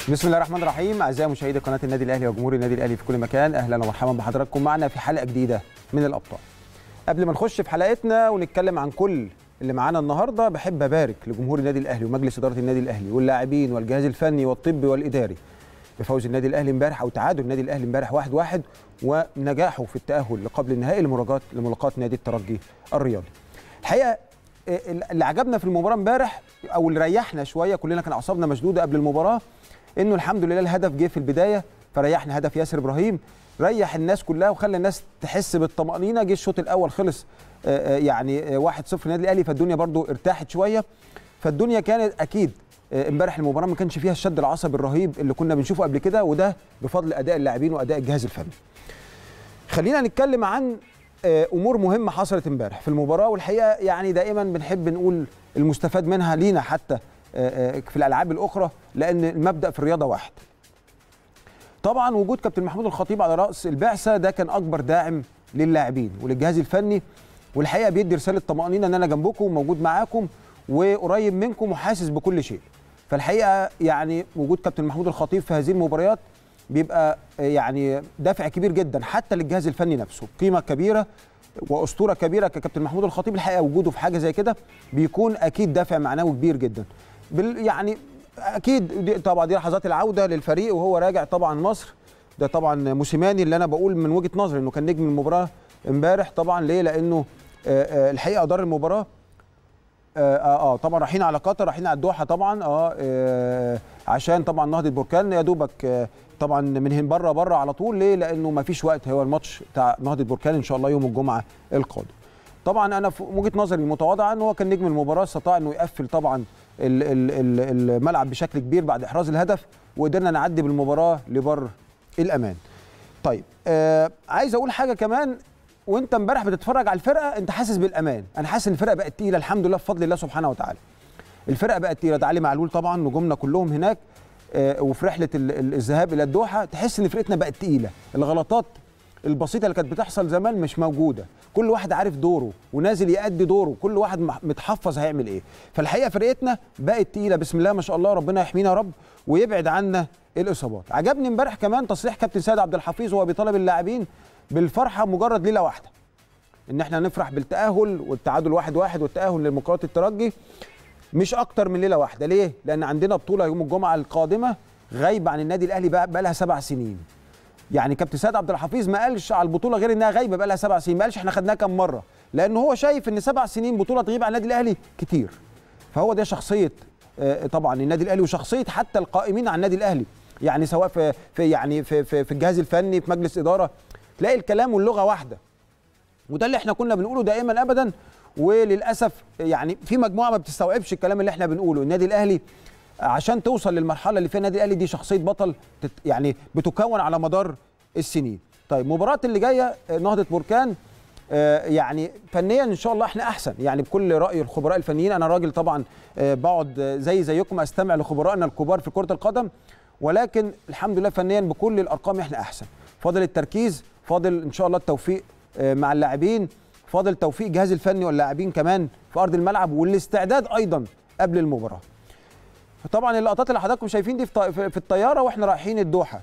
بسم الله الرحمن الرحيم اعزائي مشاهدي قناه النادي الاهلي وجمهور النادي الاهلي في كل مكان اهلا ومرحبا بحضراتكم معنا في حلقه جديده من الابطال قبل ما نخش في حلقتنا ونتكلم عن كل اللي معانا النهارده بحب ابارك لجمهور النادي الاهلي ومجلس اداره النادي الاهلي واللاعبين والجهاز الفني والطبي والاداري بفوز النادي الاهلي امبارح او تعادل النادي الاهلي امبارح 1-1 واحد واحد ونجاحه في التاهل لقبل النهائي لملاقاه لملاقاه نادي الترجي الرياضي. الحقيقه اللي عجبنا في المباراه امبارح او اللي ريحنا شويه كلنا كان اعصابنا مشدوده قبل المباراه انه الحمد لله الهدف جه في البدايه فريحنا هدف ياسر ابراهيم ريح الناس كلها وخلى الناس تحس بالطمانينه جه الشوط الاول خلص يعني 1-0 النادي الاهلي فالدنيا برضو ارتاحت شويه فالدنيا كانت اكيد امبارح المباراه ما كانش فيها الشد العصبي الرهيب اللي كنا بنشوفه قبل كده وده بفضل اداء اللاعبين واداء الجهاز الفني. خلينا نتكلم عن امور مهمه حصلت امبارح في المباراه والحقيقه يعني دائما بنحب نقول المستفاد منها لينا حتى في الالعاب الاخرى لان المبدا في الرياضه واحد. طبعا وجود كابتن محمود الخطيب على راس البعثه ده كان اكبر داعم للاعبين وللجهاز الفني والحقيقه بيدي رساله طمانينه ان انا جنبكم وموجود معاكم وقريب منكم وحاسس بكل شيء. فالحقيقه يعني وجود كابتن محمود الخطيب في هذه المباريات بيبقى يعني دافع كبير جدا حتى للجهاز الفني نفسه قيمه كبيره واسطوره كبيره ككابتن محمود الخطيب الحقيقه وجوده في حاجه زي كده بيكون اكيد دافع معنوي كبير جدا بال يعني اكيد دي طبعا دي لحظات العوده للفريق وهو راجع طبعا مصر ده طبعا موسيماني اللي انا بقول من وجهه نظري انه كان نجم المباراه امبارح طبعا ليه لانه آآ آآ الحقيقه ادار المباراه اه اه طبعا رايحين على قطر رايحين على الدوحه طبعا اه, آه عشان طبعا نهضه بركان يا دوبك آه طبعا من هنا بره بره على طول ليه؟ لانه ما فيش وقت هو الماتش بتاع نهضه بركان ان شاء الله يوم الجمعه القادم. طبعا انا في وجهه نظري المتواضعه ان هو كان نجم المباراه استطاع انه يقفل طبعا الملعب بشكل كبير بعد احراز الهدف وقدرنا نعدي بالمباراه لبر الامان. طيب آه عايز اقول حاجه كمان وانت امبارح بتتفرج على الفرقه انت حاسس بالامان انا حاسس ان الفرقه بقت تقيله الحمد لله بفضل الله سبحانه وتعالى الفرقه بقت تقيله ده علي معلول طبعا نجومنا كلهم هناك آه وفي رحله الذهاب الى الدوحه تحس ان فرقتنا بقت تقيله الغلطات البسيطه اللي كانت بتحصل زمان مش موجوده كل واحد عارف دوره ونازل يأدي دوره كل واحد متحفظ هيعمل ايه فالحقيقه فرقتنا بقت تقيله بسم الله ما شاء الله ربنا يحمينا يا رب ويبعد عنا الاصابات عجبني امبارح كمان تصريح كابتن سيد عبد الحفيظ وهو بيطالب اللاعبين بالفرحه مجرد ليله واحده ان احنا نفرح بالتاهل والتعادل واحد واحد والتاهل لمقاولة الترجي مش اكتر من ليله واحده ليه لان عندنا بطوله يوم الجمعه القادمه غايبه عن النادي الاهلي بقى, بقى لها سبع سنين يعني كابتن سيد عبد الحفيظ ما قالش على البطوله غير انها غايبه بقى لها سبع سنين ما قالش احنا خدناها كام مره لان هو شايف ان سبع سنين بطوله تغيب عن النادي الاهلي كتير فهو ده شخصيه طبعا النادي الاهلي وشخصيه حتى القائمين على النادي الاهلي يعني سواء في, في يعني في, في, في الجهاز الفني في مجلس اداره تلاقي الكلام واللغه واحده وده اللي احنا كنا بنقوله دائما ابدا وللاسف يعني في مجموعه ما بتستوعبش الكلام اللي احنا بنقوله النادي الاهلي عشان توصل للمرحله اللي فيها النادي الاهلي دي شخصيه بطل يعني بتكون على مدار السنين طيب مباراه اللي جايه نهضه بركان يعني فنيا ان شاء الله احنا احسن يعني بكل راي الخبراء الفنيين انا راجل طبعا بقعد زي زيكم استمع لخبرائنا الكبار في كره القدم ولكن الحمد لله فنيا بكل الارقام احنا احسن فاضل التركيز فاضل ان شاء الله التوفيق مع اللاعبين فاضل توفيق الجهاز الفني واللاعبين كمان في ارض الملعب والاستعداد ايضا قبل المباراه طبعا اللقطات اللي حضراتكم شايفين دي في الطياره واحنا رايحين الدوحه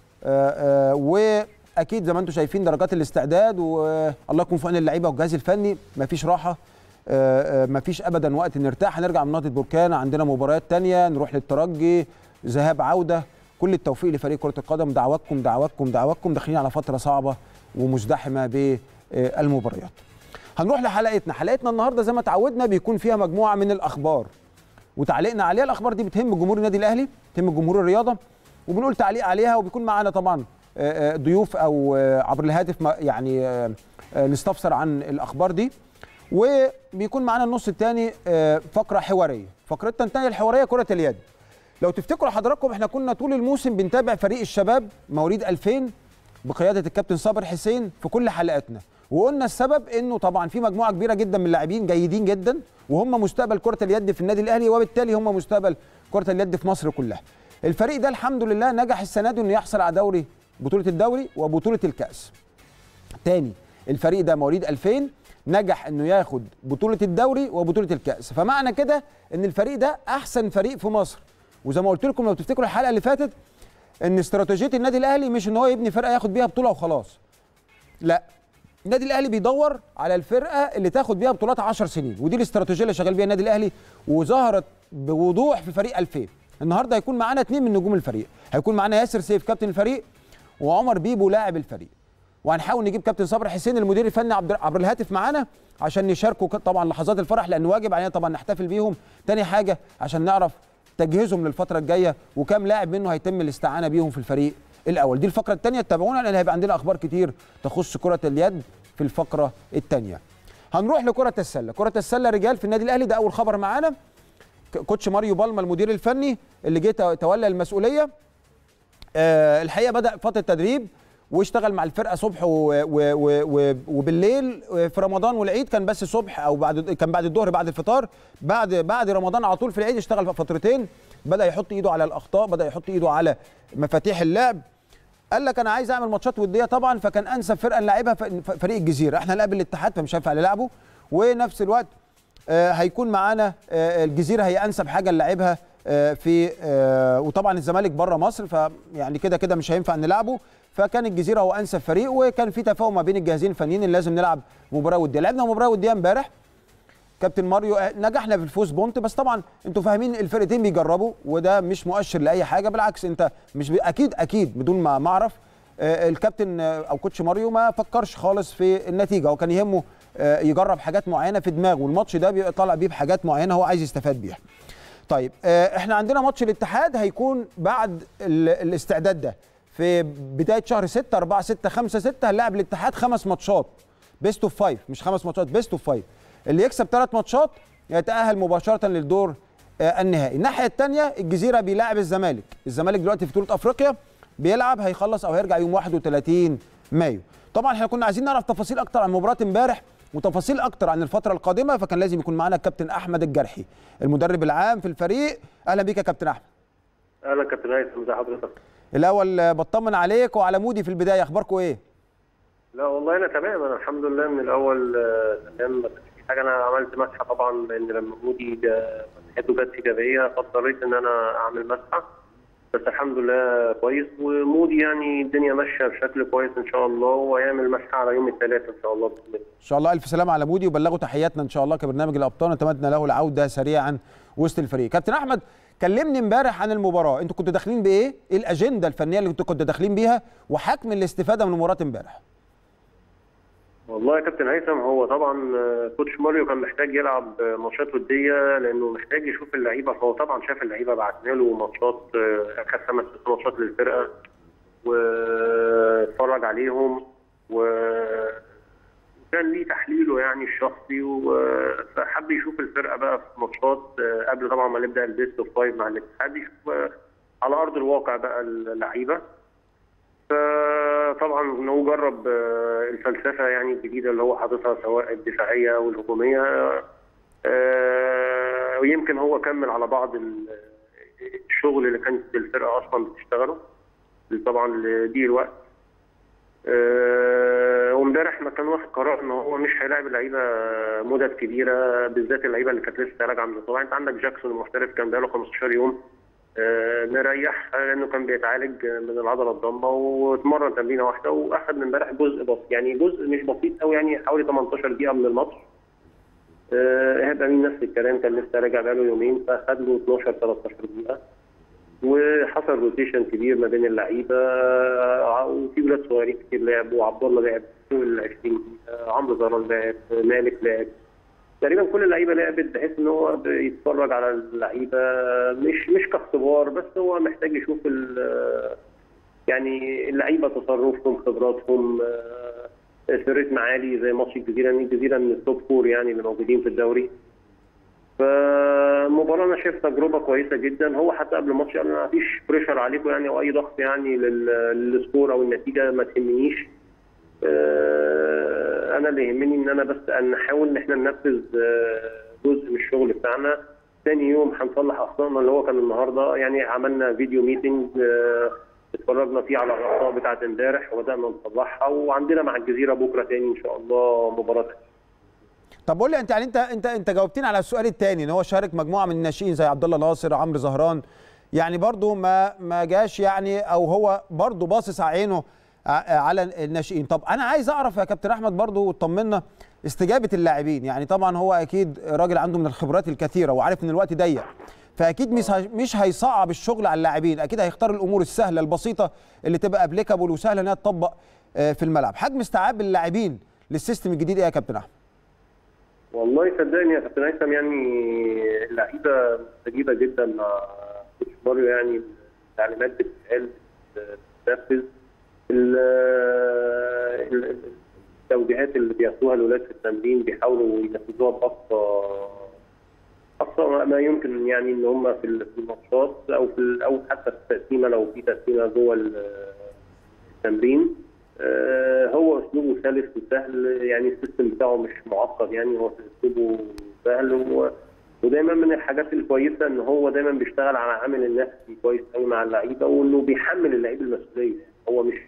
واكيد زي ما انتم شايفين درجات الاستعداد والله يكون في عون اللعيبه والجهاز الفني مفيش راحه مفيش ابدا وقت نرتاح هنرجع من نهضه بركان عندنا مباريات تانية نروح للترجي ذهاب عوده كل التوفيق لفريق كره القدم دعواتكم دعواتكم دعواتكم داخلين على فتره صعبه ومزدحمه بالمباريات. هنروح لحلقتنا، حلقتنا النهارده زي ما اتعودنا بيكون فيها مجموعه من الاخبار وتعليقنا عليها، الاخبار دي بتهم جمهور النادي الاهلي، بتهم جمهور الرياضه وبنقول تعليق عليها وبيكون معانا طبعا ضيوف او عبر الهاتف يعني نستفسر عن الاخبار دي وبيكون معانا النص الثاني فقره حواريه، فقرتنا الثانيه الحواريه كره اليد. لو تفتكروا حضراتكم احنا كنا طول الموسم بنتابع فريق الشباب مواليد 2000 بقياده الكابتن صابر حسين في كل حلقاتنا وقلنا السبب انه طبعا في مجموعه كبيره جدا من اللاعبين جيدين جدا وهم مستقبل كره اليد في النادي الاهلي وبالتالي هم مستقبل كره اليد في مصر كلها الفريق ده الحمد لله نجح السنه دي انه يحصل على دوري بطوله الدوري وبطوله الكاس تاني الفريق ده مواليد 2000 نجح انه ياخد بطوله الدوري وبطوله الكاس فمعنى كده ان الفريق ده احسن فريق في مصر وزي ما قلت لكم لو تفتكروا الحلقه اللي فاتت ان استراتيجيه النادي الاهلي مش ان هو يبني فرقه ياخد بيها بطوله وخلاص لا النادي الاهلي بيدور على الفرقه اللي تاخد بيها بطولات 10 سنين ودي الاستراتيجيه اللي شغال بيها النادي الاهلي وظهرت بوضوح في فريق 2000 النهارده هيكون معانا اثنين من نجوم الفريق هيكون معانا ياسر سيف كابتن الفريق وعمر بيبو لاعب الفريق وهنحاول نجيب كابتن صبري حسين المدير الفني عبر, عبر الهاتف معانا عشان نشاركوا طبعا لحظات الفرح لان واجب علينا طبعا نحتفل بيهم تاني حاجه عشان نعرف تجهيزهم للفتره الجايه وكم لاعب منه هيتم الاستعانه بيهم في الفريق الاول دي الفقره الثانيه تتابعونا لان هيبقى عندنا اخبار كتير تخص كره اليد في الفقره الثانيه هنروح لكره السله كره السله رجال في النادي الاهلي ده اول خبر معانا كوتش ماريو بالما المدير الفني اللي جه تولى المسؤوليه أه الحقيقه بدا فتره تدريب واشتغل مع الفرقه صبح و و و وبالليل في رمضان والعيد كان بس صبح او بعد كان بعد الظهر بعد الفطار بعد بعد رمضان على طول في العيد اشتغل فترتين بدا يحط ايده على الاخطاء بدا يحط ايده على مفاتيح اللعب قال لك انا عايز اعمل ماتشات وديه طبعا فكان انسب فرقه نلعبها فريق الجزيره احنا هنقابل الاتحاد فمش هينفع نلعبه ونفس الوقت هيكون معانا الجزيره هي انسب حاجه نلعبها في وطبعا الزمالك بره مصر فيعني كده كده مش هينفع نلعبه فكان الجزيره هو انسب فريق وكان في تفاهم ما بين الجهازين الفنيين ان لازم نلعب مباراه وديه لعبنا مباراه وديه امبارح كابتن ماريو نجحنا في الفوز بونت بس طبعا انتوا فاهمين الفرقتين بيجربوا وده مش مؤشر لاي حاجه بالعكس انت مش اكيد اكيد بدون ما ما اعرف الكابتن او كوتش ماريو ما فكرش خالص في النتيجه هو كان يهمه يجرب حاجات معينه في دماغه والماتش ده بيبقى طالع بيه بحاجات معينه هو عايز يستفاد بيها طيب احنا عندنا ماتش الاتحاد هيكون بعد الاستعداد ده في بدايه شهر 6 4 6 5 6 هنلاعب الاتحاد خمس ماتشات بيست اوف فايف مش خمس ماتشات بيست اوف فايف اللي يكسب ثلاث ماتشات يتاهل مباشره للدور النهائي الناحيه الثانيه الجزيره بيلاعب الزمالك الزمالك دلوقتي في بطوله افريقيا بيلعب هيخلص او هيرجع يوم 31 مايو طبعا احنا كنا عايزين نعرف تفاصيل اكتر عن مباراه امبارح وتفاصيل اكتر عن الفتره القادمه فكان لازم يكون معانا الكابتن احمد الجرحي المدرب العام في الفريق اهلا بيك يا كابتن احمد اهلا كابتن هيثم ازي حضرتك الاول بطمن عليك وعلى مودي في البدايه اخباركم ايه لا والله انا تمام انا الحمد لله من الاول تمام بس في حاجه انا عملت مسحه طبعا لان لما مودي مسحته جت ايجابيه فاضطريت ان انا اعمل مسحه بس الحمد لله كويس ومودي يعني الدنيا ماشيه بشكل كويس ان شاء الله وهيعمل مسحه على يوم الثلاثاء ان شاء الله باذن الله ان شاء الله الف سلامه على مودي وبلغوا تحياتنا ان شاء الله كبرنامج الابطال نتمنى له العوده سريعا وسط الفريق كابتن احمد كلمني امبارح عن المباراه انتوا كنتوا داخلين بايه ايه الاجنده الفنيه اللي انتوا كنتوا داخلين بيها وحجم الاستفاده من مباراه امبارح والله يا كابتن هيثم هو طبعا كوتش ماريو كان محتاج يلعب ماتشات وديه لانه محتاج يشوف اللعيبه فهو طبعا شاف اللعيبه بعتنا له ماتشات اخر خمس ست ماتشات للفرقه واتفرج عليهم وكان ليه تحليله يعني الشخصي فحب يشوف الفرقه بقى في ماتشات قبل طبعا ما نبدا البيست اوف فايف مع الاتحاد يشوف على ارض الواقع بقى اللعيبه فطبعا انه جرب الفلسفه يعني الجديده اللي هو حاططها سواء الدفاعيه او الهجوميه ويمكن هو كمل على بعض الشغل اللي كانت الفرقه اصلا بتشتغله طبعا لضيق الوقت وامبارح ما كان واخد قرار ان هو مش هيلاعب اللعيبه مدد كبيره بالذات اللعيبه اللي كانت لسه راجعه من الطبعا انت عندك جاكسون المحترف كان بقاله 15 يوم مريح لانه كان بيتعالج من العضله الضمه واتمرن تمرينه واحده واخد من امبارح جزء بسيط يعني جزء مش بسيط قوي يعني حوالي 18 دقيقه من الماتش ايهاب امين نفس الكلام كان لسه راجع بقاله يومين فاخد له 12 13 دقيقه وحصل روتيشن كبير ما بين اللعيبه وفي ولاد صغيرين كتير لعبوا عبد الله لعب فوق ال 20 دقيقه عمرو زران لعب مالك لعب تقريبا كل اللعيبه لعبت بحيث ان هو بيتفرج على اللعيبه مش مش كاختبار بس هو محتاج يشوف يعني اللعيبه تصرفهم خبراتهم في رتم عالي زي ماتش الجزيره ان الجزيره من التوب فور يعني اللي موجودين في الدوري فمباراه انا شايف تجربه كويسه جدا هو حتى قبل الماتش قال ما فيش بريشر عليكم يعني او اي ضغط يعني للسكور او النتيجه ما تهمنيش انا اللي يهمني ان انا بس ان نحاول ان احنا ننفذ جزء من الشغل بتاعنا ثاني يوم هنصلح اخطائنا اللي هو كان النهارده يعني عملنا فيديو ميتنج اتفرجنا فيه على الاخطاء بتاعت امبارح وبدانا نصلحها وعندنا مع الجزيره بكره تاني ان شاء الله مباراه طب قول لي انت يعني انت انت انت جاوبتين على السؤال الثاني ان هو شارك مجموعه من الناشئين زي عبد الله ناصر عمرو زهران يعني برضو ما ما جاش يعني او هو برضو باصص عينه على الناشئين طب انا عايز اعرف يا كابتن احمد برضو وطمنا استجابه اللاعبين يعني طبعا هو اكيد راجل عنده من الخبرات الكثيره وعارف ان الوقت ضيق فاكيد مش مش هيصعب الشغل على اللاعبين اكيد هيختار الامور السهله البسيطه اللي تبقى ابليكابل وسهله انها تطبق في الملعب حجم استيعاب اللاعبين للسيستم الجديد ايه يا كابتن احمد والله صدقني يا كابتن هيثم يعني اللعيبه مستجيبه جدا مع كوتش ماريو يعني التعليمات بتتقال بتتنفذ التوجيهات اللي بياخدوها الاولاد في التمرين بيحاولوا ينفذوها باقصى اقصى ما يمكن يعني ان هم في الماتشات او في او حتى في التقسيمه لو في تقسيمه جوه التمرين هو اسلوبه سلس وسهل يعني السيستم بتاعه مش معقد يعني هو اسلوبه سهل و... ودايما من الحاجات الكويسه ان هو دايما بيشتغل على عامل النفسي كويس قوي مع اللعيبه وانه بيحمل اللعيب المسؤوليه هو مش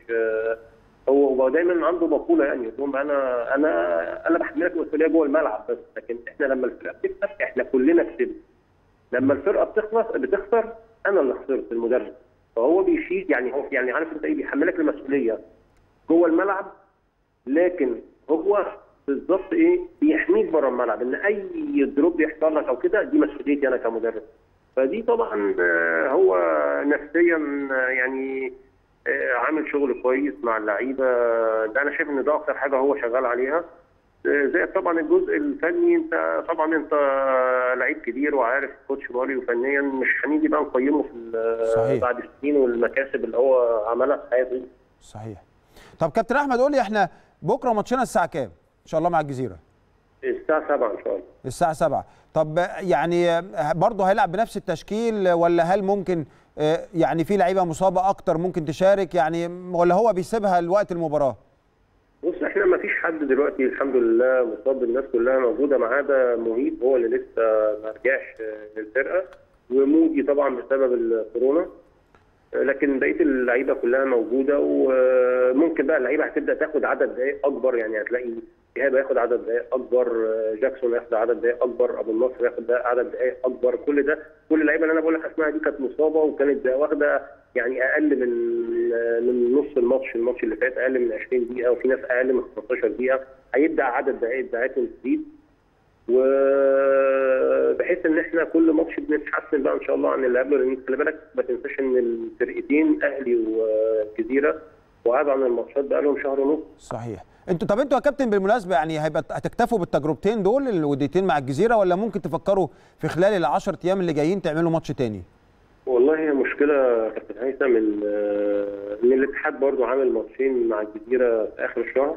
هو دايما عنده مقوله يعني يقول انا انا انا بحملك مسؤوليه جوه الملعب بس لكن احنا لما الفرقه بتكسب احنا كلنا كسبنا لما الفرقه بتخلص بتخسر انا اللي خسرت المدرب فهو بيشيل يعني هو يعني عارف انت ايه بيحملك المسؤوليه جوه الملعب لكن هو بالظبط ايه بيحميك بره الملعب ان اي دروب يحصل لك او كده دي مسؤوليتي انا كمدرب فدي طبعا هو نفسيا يعني عامل شغل كويس مع اللعيبه ده انا شايف ان ده اكتر حاجه هو شغال عليها زائد طبعا الجزء الفني انت طبعا انت لعيب كبير وعارف كوتش ماريو فنيا مش هنيجي بقى نقيمه في صحيح. بعد السنين والمكاسب اللي هو عملها في حياته صحيح طب كابتن احمد قول لي احنا بكره ماتشنا الساعه كام ان شاء الله مع الجزيره الساعه 7 ان شاء الله الساعه 7 طب يعني برضه هيلعب بنفس التشكيل ولا هل ممكن يعني في لعيبه مصابه اكتر ممكن تشارك يعني ولا هو بيسيبها لوقت المباراه بص احنا ما فيش حد دلوقتي الحمد لله مصاب الناس كلها موجوده ما عدا مهيب هو اللي لسه ما رجعش للفرقه ومودي طبعا بسبب الكورونا لكن بقيه اللعيبه كلها موجوده وممكن بقى اللعيبه هتبدا تاخد عدد دقائق اكبر يعني هتلاقي ايهاب هياخد عدد دقائق اكبر جاكسون هياخد عدد دقائق اكبر ابو النصر هياخد عدد دقائق اكبر كل ده كل اللعيبه اللي انا بقول لك اسمها دي كانت مصابه وكانت واخده يعني اقل من من نص الماتش الماتش اللي فات اقل من 20 دقيقه وفي ناس اقل من 15 دقيقه هيبدا عدد دقائق بتاعتهم تزيد وبحيث ان احنا كل ماتش بنتحسن بقى ان شاء الله عن اللي قبله لان خلي بالك ما تنساش ان الفرقتين اهلي والجزيره وقعدوا عن الماتشات بقى لهم شهر ونص صحيح انتوا طب انتوا يا كابتن بالمناسبه يعني هيبقى هتكتفوا بالتجربتين دول الوديتين مع الجزيره ولا ممكن تفكروا في خلال ال 10 ايام اللي جايين تعملوا ماتش تاني؟ والله هي مشكله كابتن هيثم ان ان الاتحاد برضو عامل ماتشين مع الجزيره في اخر الشهر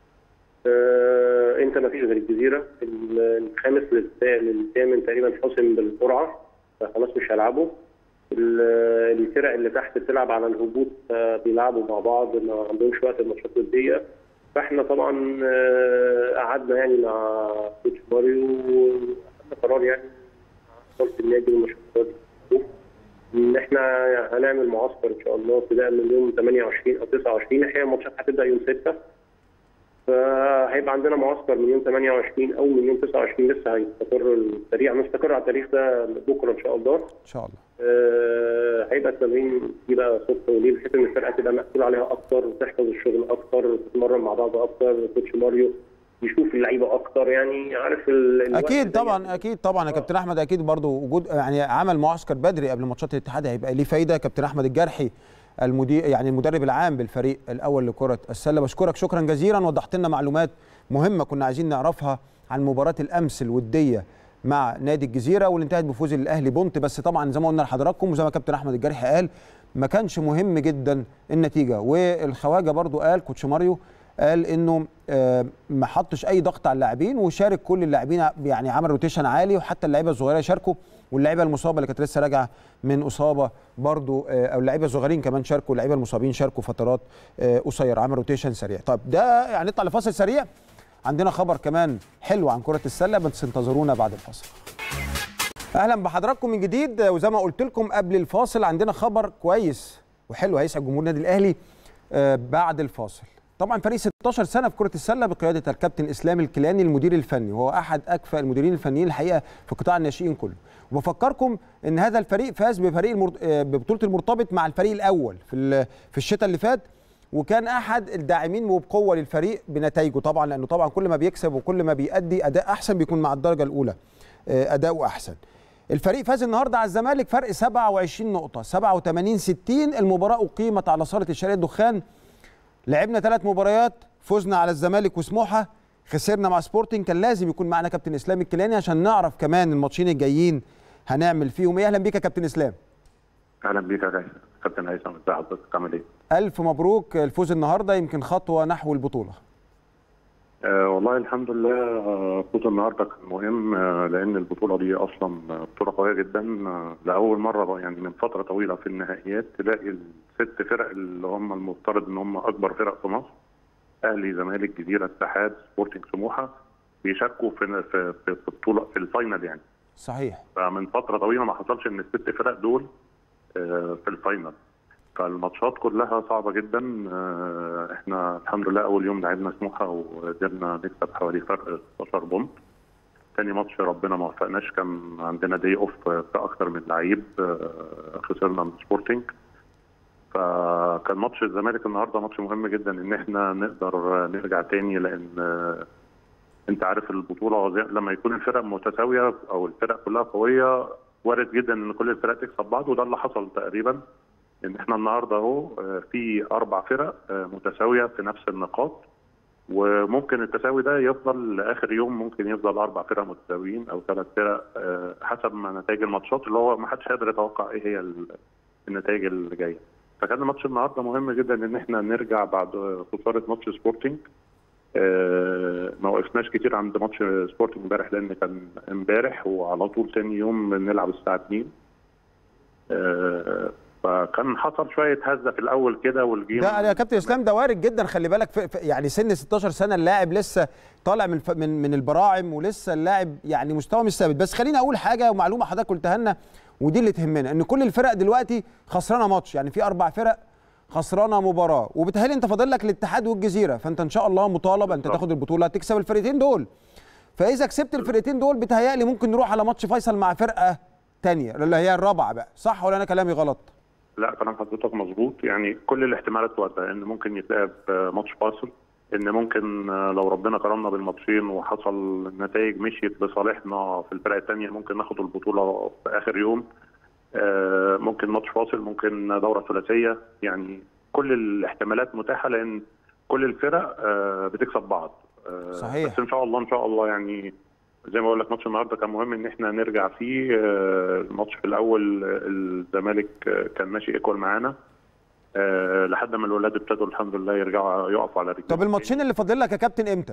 آه انت ما فيش غير الجزيره الخامس للثامن تقريبا حسم بالقرعه فخلاص مش هيلعبوا الفرق اللي تحت بتلعب على الهبوط بيلعبوا مع بعض ما عندهمش وقت الماتشات الوديه فاحنا طبعا قعدنا يعني مع كوتش ماريو وخدنا قرار يعني مع اداره النادي والمشروعات ان احنا هنعمل معسكر ان شاء الله ابتداء من يوم 28 او 29 احيانا الماتشات هتبدا يوم 6 فهيبقى عندنا معسكر من يوم 28 او من يوم 29 لسه هيستقر التاريخ هنستقر على التاريخ ده بكره ان شاء الله ان شاء الله آه هيبقى التمرين دي بقى صبح وليل بحيث ان الفرقه تبقى مسؤول عليها اكتر وتحفظ الشغل اكتر تتمرن مع بعض اكتر كوتش ماريو يشوف اللعيبه اكتر يعني عارف اكيد طبعا يعني. اكيد طبعا يا كابتن احمد اكيد برضو وجود يعني عمل معسكر بدري قبل ماتشات الاتحاد هيبقى ليه فايده كابتن احمد الجرحي المدير يعني المدرب العام بالفريق الاول لكره السله بشكرك شكرا جزيلا وضحت لنا معلومات مهمه كنا عايزين نعرفها عن مباراه الامس الوديه مع نادي الجزيره واللي انتهت بفوز الاهلي بونت بس طبعا زي ما قلنا لحضراتكم وزي ما كابتن احمد الجرحي قال ما كانش مهم جدا النتيجه والخواجه برضو قال كوتش ماريو قال انه ما حطش اي ضغط على اللاعبين وشارك كل اللاعبين يعني عمل روتيشن عالي وحتى اللعيبه الصغيره شاركوا واللعيبه المصابه اللي كانت لسه راجعه من اصابه برضو او اللعيبه الصغيرين كمان شاركوا اللعيبه المصابين شاركوا فترات قصيره عمل روتيشن سريع طب ده يعني نطلع لفاصل سريع عندنا خبر كمان حلو عن كره السله بس انتظرونا بعد الفاصل اهلا بحضراتكم من جديد وزي ما قلت لكم قبل الفاصل عندنا خبر كويس وحلو هيسعد جمهور النادي الاهلي بعد الفاصل طبعا فريق 16 سنه في كره السله بقياده الكابتن اسلام الكيلاني المدير الفني وهو احد اكفأ المديرين الفنيين الحقيقه في قطاع الناشئين كله وبفكركم ان هذا الفريق فاز بفريق المرت... ببطوله المرتبط مع الفريق الاول في ال... في الشتاء اللي فات وكان احد الداعمين وبقوه للفريق بنتائجه طبعا لانه طبعا كل ما بيكسب وكل ما بيأدي اداء احسن بيكون مع الدرجه الاولى اداؤه احسن الفريق فاز النهارده على الزمالك فرق 27 نقطه 87 60 المباراه اقيمت على صاله الشرقيه الدخان لعبنا ثلاث مباريات فزنا على الزمالك وسموحه خسرنا مع سبورتنج كان لازم يكون معنا كابتن اسلام الكيلاني عشان نعرف كمان الماتشين الجايين هنعمل فيهم ايه اهلا بيك يا كابتن اسلام اهلا بيك يا هيثم كابتن هيثم ازي حضرتك عامل ايه؟ الف مبروك الفوز النهارده يمكن خطوه نحو البطوله آه والله الحمد لله آه فوز النهارده كان مهم آه لان البطوله دي اصلا بطوله قويه جدا آه لاول مره يعني من فتره طويله في النهائيات تلاقي الست فرق اللي هم المفترض ان هم اكبر فرق في مصر اهلي زمالك جزيره اتحاد سبورتنج سموحه بيشاركوا في في في البطوله في الفاينل يعني صحيح فمن فتره طويله ما حصلش ان الست فرق دول آه في الفاينل فالماتشات كلها صعبه جدا احنا الحمد لله اول يوم لعبنا سموحه وقدرنا نكسب حوالي فرق 16 بونت تاني ماتش ربنا ما وفقناش كان عندنا دي اوف في اكتر من لعيب خسرنا من سبورتنج فكان ماتش الزمالك النهارده ماتش مهم جدا ان احنا نقدر نرجع تاني لان انت عارف البطوله لما يكون الفرق متساويه او الفرق كلها قويه وارد جدا ان كل الفرق تكسب بعض وده اللي حصل تقريبا ان احنا النهارده اهو في اربع فرق متساويه في نفس النقاط وممكن التساوي ده يفضل لاخر يوم ممكن يفضل اربع فرق متساويين او ثلاث فرق حسب ما نتائج الماتشات اللي هو ما حدش قادر يتوقع ايه هي النتائج اللي جايه فكان ماتش النهارده مهم جدا ان احنا نرجع بعد خساره ماتش سبورتنج ما وقفناش كتير عند ماتش سبورتنج امبارح لان كان امبارح وعلى طول تاني يوم نلعب الساعه 2 فكان حصل شويه هزه في الاول كده والجيم ده يا كابتن اسلام ده وارد جدا خلي بالك في في يعني سن 16 سنه اللاعب لسه طالع من من من البراعم ولسه اللاعب يعني مستوى مش ثابت بس خليني اقول حاجه ومعلومه حضرتك قلتها لنا ودي اللي تهمنا ان كل الفرق دلوقتي خسرانه ماتش يعني في اربع فرق خسرانه مباراه وبالتالي انت فاضل لك الاتحاد والجزيره فانت ان شاء الله مطالب انت تاخد البطوله تكسب الفرقتين دول فاذا كسبت الفرقتين دول بتهيألي ممكن نروح على ماتش فيصل مع فرقه ثانيه اللي هي الرابعه بقى صح ولا انا كلامي غلط؟ لا كلام حضرتك مظبوط يعني كل الاحتمالات وقتها ان ممكن يتلعب ماتش فاصل ان ممكن لو ربنا كرمنا بالماتشين وحصل نتائج مشيت لصالحنا في الفرق الثانيه ممكن ناخد البطوله في اخر يوم ممكن ماتش فاصل ممكن دوره ثلاثيه يعني كل الاحتمالات متاحه لان كل الفرق بتكسب بعض صحيح بس ان شاء الله ان شاء الله يعني زي ما بقول لك ماتش النهارده كان مهم ان احنا نرجع فيه الماتش في الاول الزمالك كان ماشي ايكوال معانا لحد ما الولاد ابتدوا الحمد لله يرجعوا يقفوا على رجلهم طب الماتشين اللي فاضل لك يا كابتن امتى؟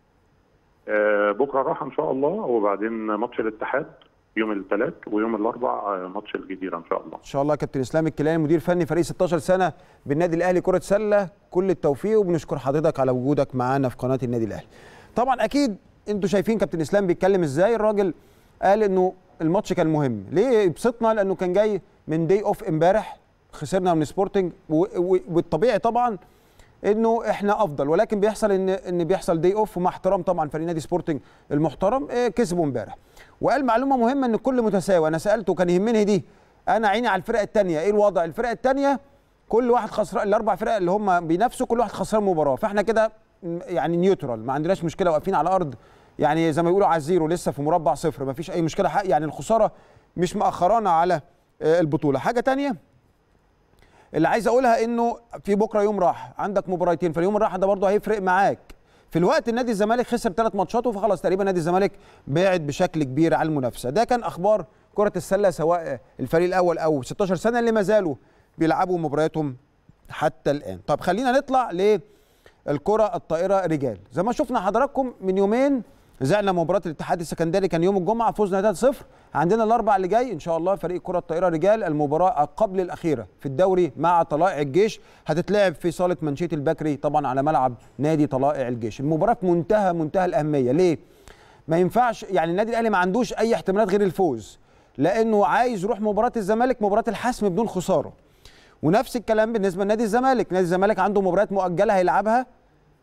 بكره راحه ان شاء الله وبعدين ماتش الاتحاد يوم الثلاث ويوم الاربع ماتش الجزيره ان شاء الله. ان شاء الله كابتن اسلام الكيلاني مدير فني فريق 16 سنه بالنادي الاهلي كره سله كل التوفيق وبنشكر حضرتك على وجودك معانا في قناه النادي الاهلي. طبعا اكيد انتوا شايفين كابتن اسلام بيتكلم ازاي الراجل قال انه الماتش كان مهم ليه يبسطنا لانه كان جاي من دي اوف امبارح خسرنا من سبورتنج والطبيعي طبعا انه احنا افضل ولكن بيحصل ان ان بيحصل دي اوف ومع احترام طبعا فريق نادي سبورتنج المحترم كسبوا امبارح وقال معلومه مهمه ان الكل متساوي انا سالته كان يهمني دي انا عيني على الفرقه الثانيه ايه الوضع الفرقه الثانيه كل واحد خسران الاربع فرق اللي هم بينافسوا كل واحد خسران مباراه فاحنا كده يعني نيوترال ما عندناش مشكله واقفين على الارض يعني زي ما بيقولوا على الزيرو لسه في مربع صفر ما فيش اي مشكله حق يعني الخساره مش مأخرانا على البطوله حاجه تانية اللي عايز اقولها انه في بكره يوم راحه عندك مباراتين فاليوم الراحه ده برضه هيفرق معاك في الوقت النادي الزمالك خسر ثلاث ماتشاته فخلاص تقريبا نادي الزمالك بعد بشكل كبير على المنافسه ده كان اخبار كره السله سواء الفريق الاول او 16 سنه اللي ما زالوا بيلعبوا مبارياتهم حتى الان طب خلينا نطلع للكره الطائره رجال زي ما شفنا حضراتكم من يومين زعنا مباراه الاتحاد السكندري كان يوم الجمعه فزنا 3-0 عندنا الاربع اللي جاي ان شاء الله فريق كره الطائره رجال المباراه قبل الاخيره في الدوري مع طلائع الجيش هتتلعب في صاله منشيه البكري طبعا على ملعب نادي طلائع الجيش المباراه في منتهى منتهى الاهميه ليه ما ينفعش يعني النادي الاهلي ما عندوش اي احتمالات غير الفوز لانه عايز يروح مباراه الزمالك مباراه الحسم بدون خساره ونفس الكلام بالنسبه لنادي الزمالك نادي الزمالك عنده مباريات مؤجله هيلعبها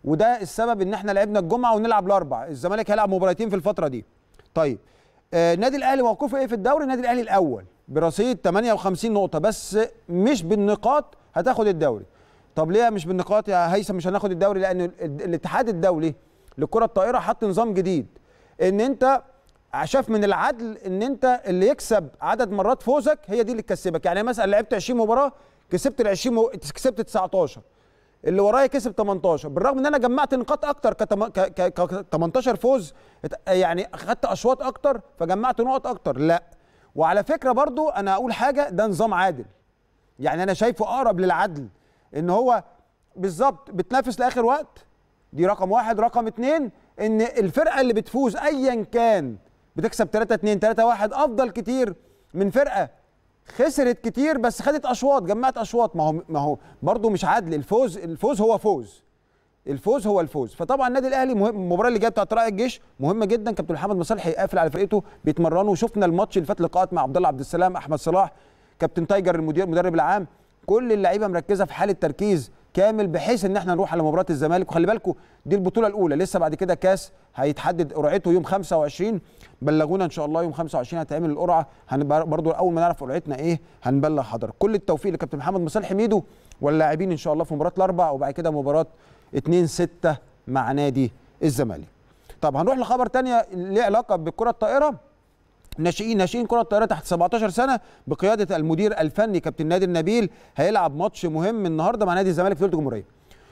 وده السبب ان احنا لعبنا الجمعه ونلعب الاربع الزمالك هيلعب مباراتين في الفتره دي طيب آه النادي الاهلي موقفه ايه في الدوري النادي الاهلي الاول برصيد 58 نقطه بس مش بالنقاط هتاخد الدوري طب ليه مش بالنقاط يا هيثم مش هناخد الدوري لان ال- الاتحاد الدولي لكره الطائره حط نظام جديد ان انت شاف من العدل ان انت اللي يكسب عدد مرات فوزك هي دي اللي تكسبك يعني مثلا لعبت 20 مباراه كسبت ال 20 مو... كسبت 19 اللي ورايا كسب 18 بالرغم ان انا جمعت نقاط اكتر كتم... ك... ك... ك... 18 فوز ات- يعني خدت اشواط اكتر فجمعت نقط اكتر لا وعلى فكره برضو انا اقول حاجه ده نظام عادل يعني انا شايفه اقرب للعدل ان هو بالظبط بتنافس لاخر وقت دي رقم واحد رقم اتنين ان الفرقه اللي بتفوز ايا كان بتكسب 3 2 3 1 افضل كتير من فرقه خسرت كتير بس خدت اشواط جمعت اشواط ما هو ما هو برضه مش عدل الفوز الفوز هو فوز الفوز هو الفوز فطبعا النادي الاهلي مهم المباراه اللي جايه بتاعت رائع الجيش مهمه جدا كابتن محمد مصالح هيقفل على فرقته بيتمرنوا وشفنا الماتش اللي فات لقاءات مع عبد الله عبد السلام احمد صلاح كابتن تايجر المدير المدرب العام كل اللعيبه مركزه في حاله تركيز كامل بحيث ان احنا نروح على مباراه الزمالك وخلي بالكم دي البطوله الاولى لسه بعد كده كاس هيتحدد قرعته يوم 25 بلغونا ان شاء الله يوم 25 هتعمل القرعه هنبقى برضو اول ما نعرف قرعتنا ايه هنبلغ حضرتك كل التوفيق لكابتن محمد مصالح ميدو واللاعبين ان شاء الله في مباراه الاربع وبعد كده مباراه 2 6 مع نادي الزمالك طب هنروح لخبر تانية ليه علاقه بالكره الطائره ناشئين ناشئين كره الطائره تحت 17 سنه بقياده المدير الفني كابتن نادر نبيل هيلعب ماتش مهم النهارده مع نادي الزمالك في بطوله الجمهوريه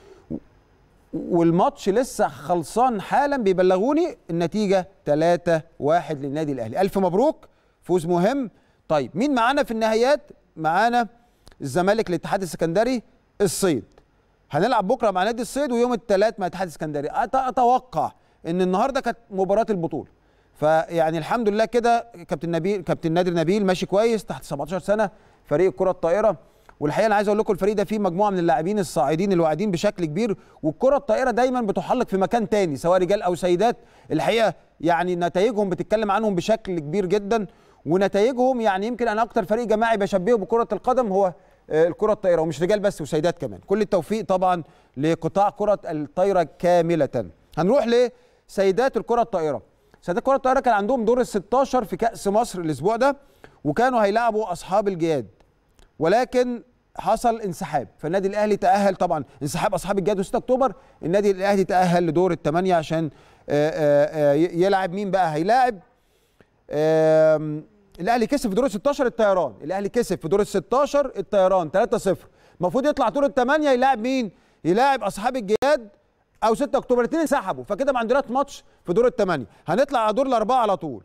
والماتش لسه خلصان حالا بيبلغوني النتيجه 3 1 للنادي الاهلي الف مبروك فوز مهم طيب مين معانا في النهايات معانا الزمالك الاتحاد السكندري الصيد هنلعب بكره مع نادي الصيد ويوم الثلاث مع الاتحاد السكندري أت- اتوقع ان النهارده كانت مباراه البطوله فيعني الحمد لله كده كابتن نبيل كابتن نادر نبيل ماشي كويس تحت 17 سنه فريق الكره الطائره والحقيقه انا عايز اقول لكم الفريق ده فيه مجموعه من اللاعبين الصاعدين اللي واعدين بشكل كبير والكره الطائره دايما بتحلق في مكان تاني سواء رجال او سيدات الحقيقه يعني نتائجهم بتتكلم عنهم بشكل كبير جدا ونتائجهم يعني يمكن انا اكتر فريق جماعي بشبهه بكره القدم هو آه، الكره الطائره ومش رجال بس وسيدات كمان كل التوفيق طبعا لقطاع كره الطايره كامله هنروح لسيدات الكره الطائره سيدات الكره الطائره كان عندهم دور ال 16 في كاس مصر الاسبوع ده وكانوا هيلاعبوا اصحاب الجياد ولكن حصل انسحاب فالنادي الاهلي تاهل طبعا انسحاب اصحاب الجياد 6 اكتوبر النادي الاهلي تاهل لدور الثمانيه عشان آه، آه، آه، يلعب مين بقى هيلاعب آم، الاهلي كسب في دور ال 16 الطيران الاهلي كسب في دور ال 16 الطيران 3-0 المفروض يطلع دور الثمانيه يلاعب مين يلاعب اصحاب الجياد او 6 اكتوبر الاثنين انسحبوا فكده ما عندناش ماتش في دور الثمانيه هنطلع على دور الاربعه على طول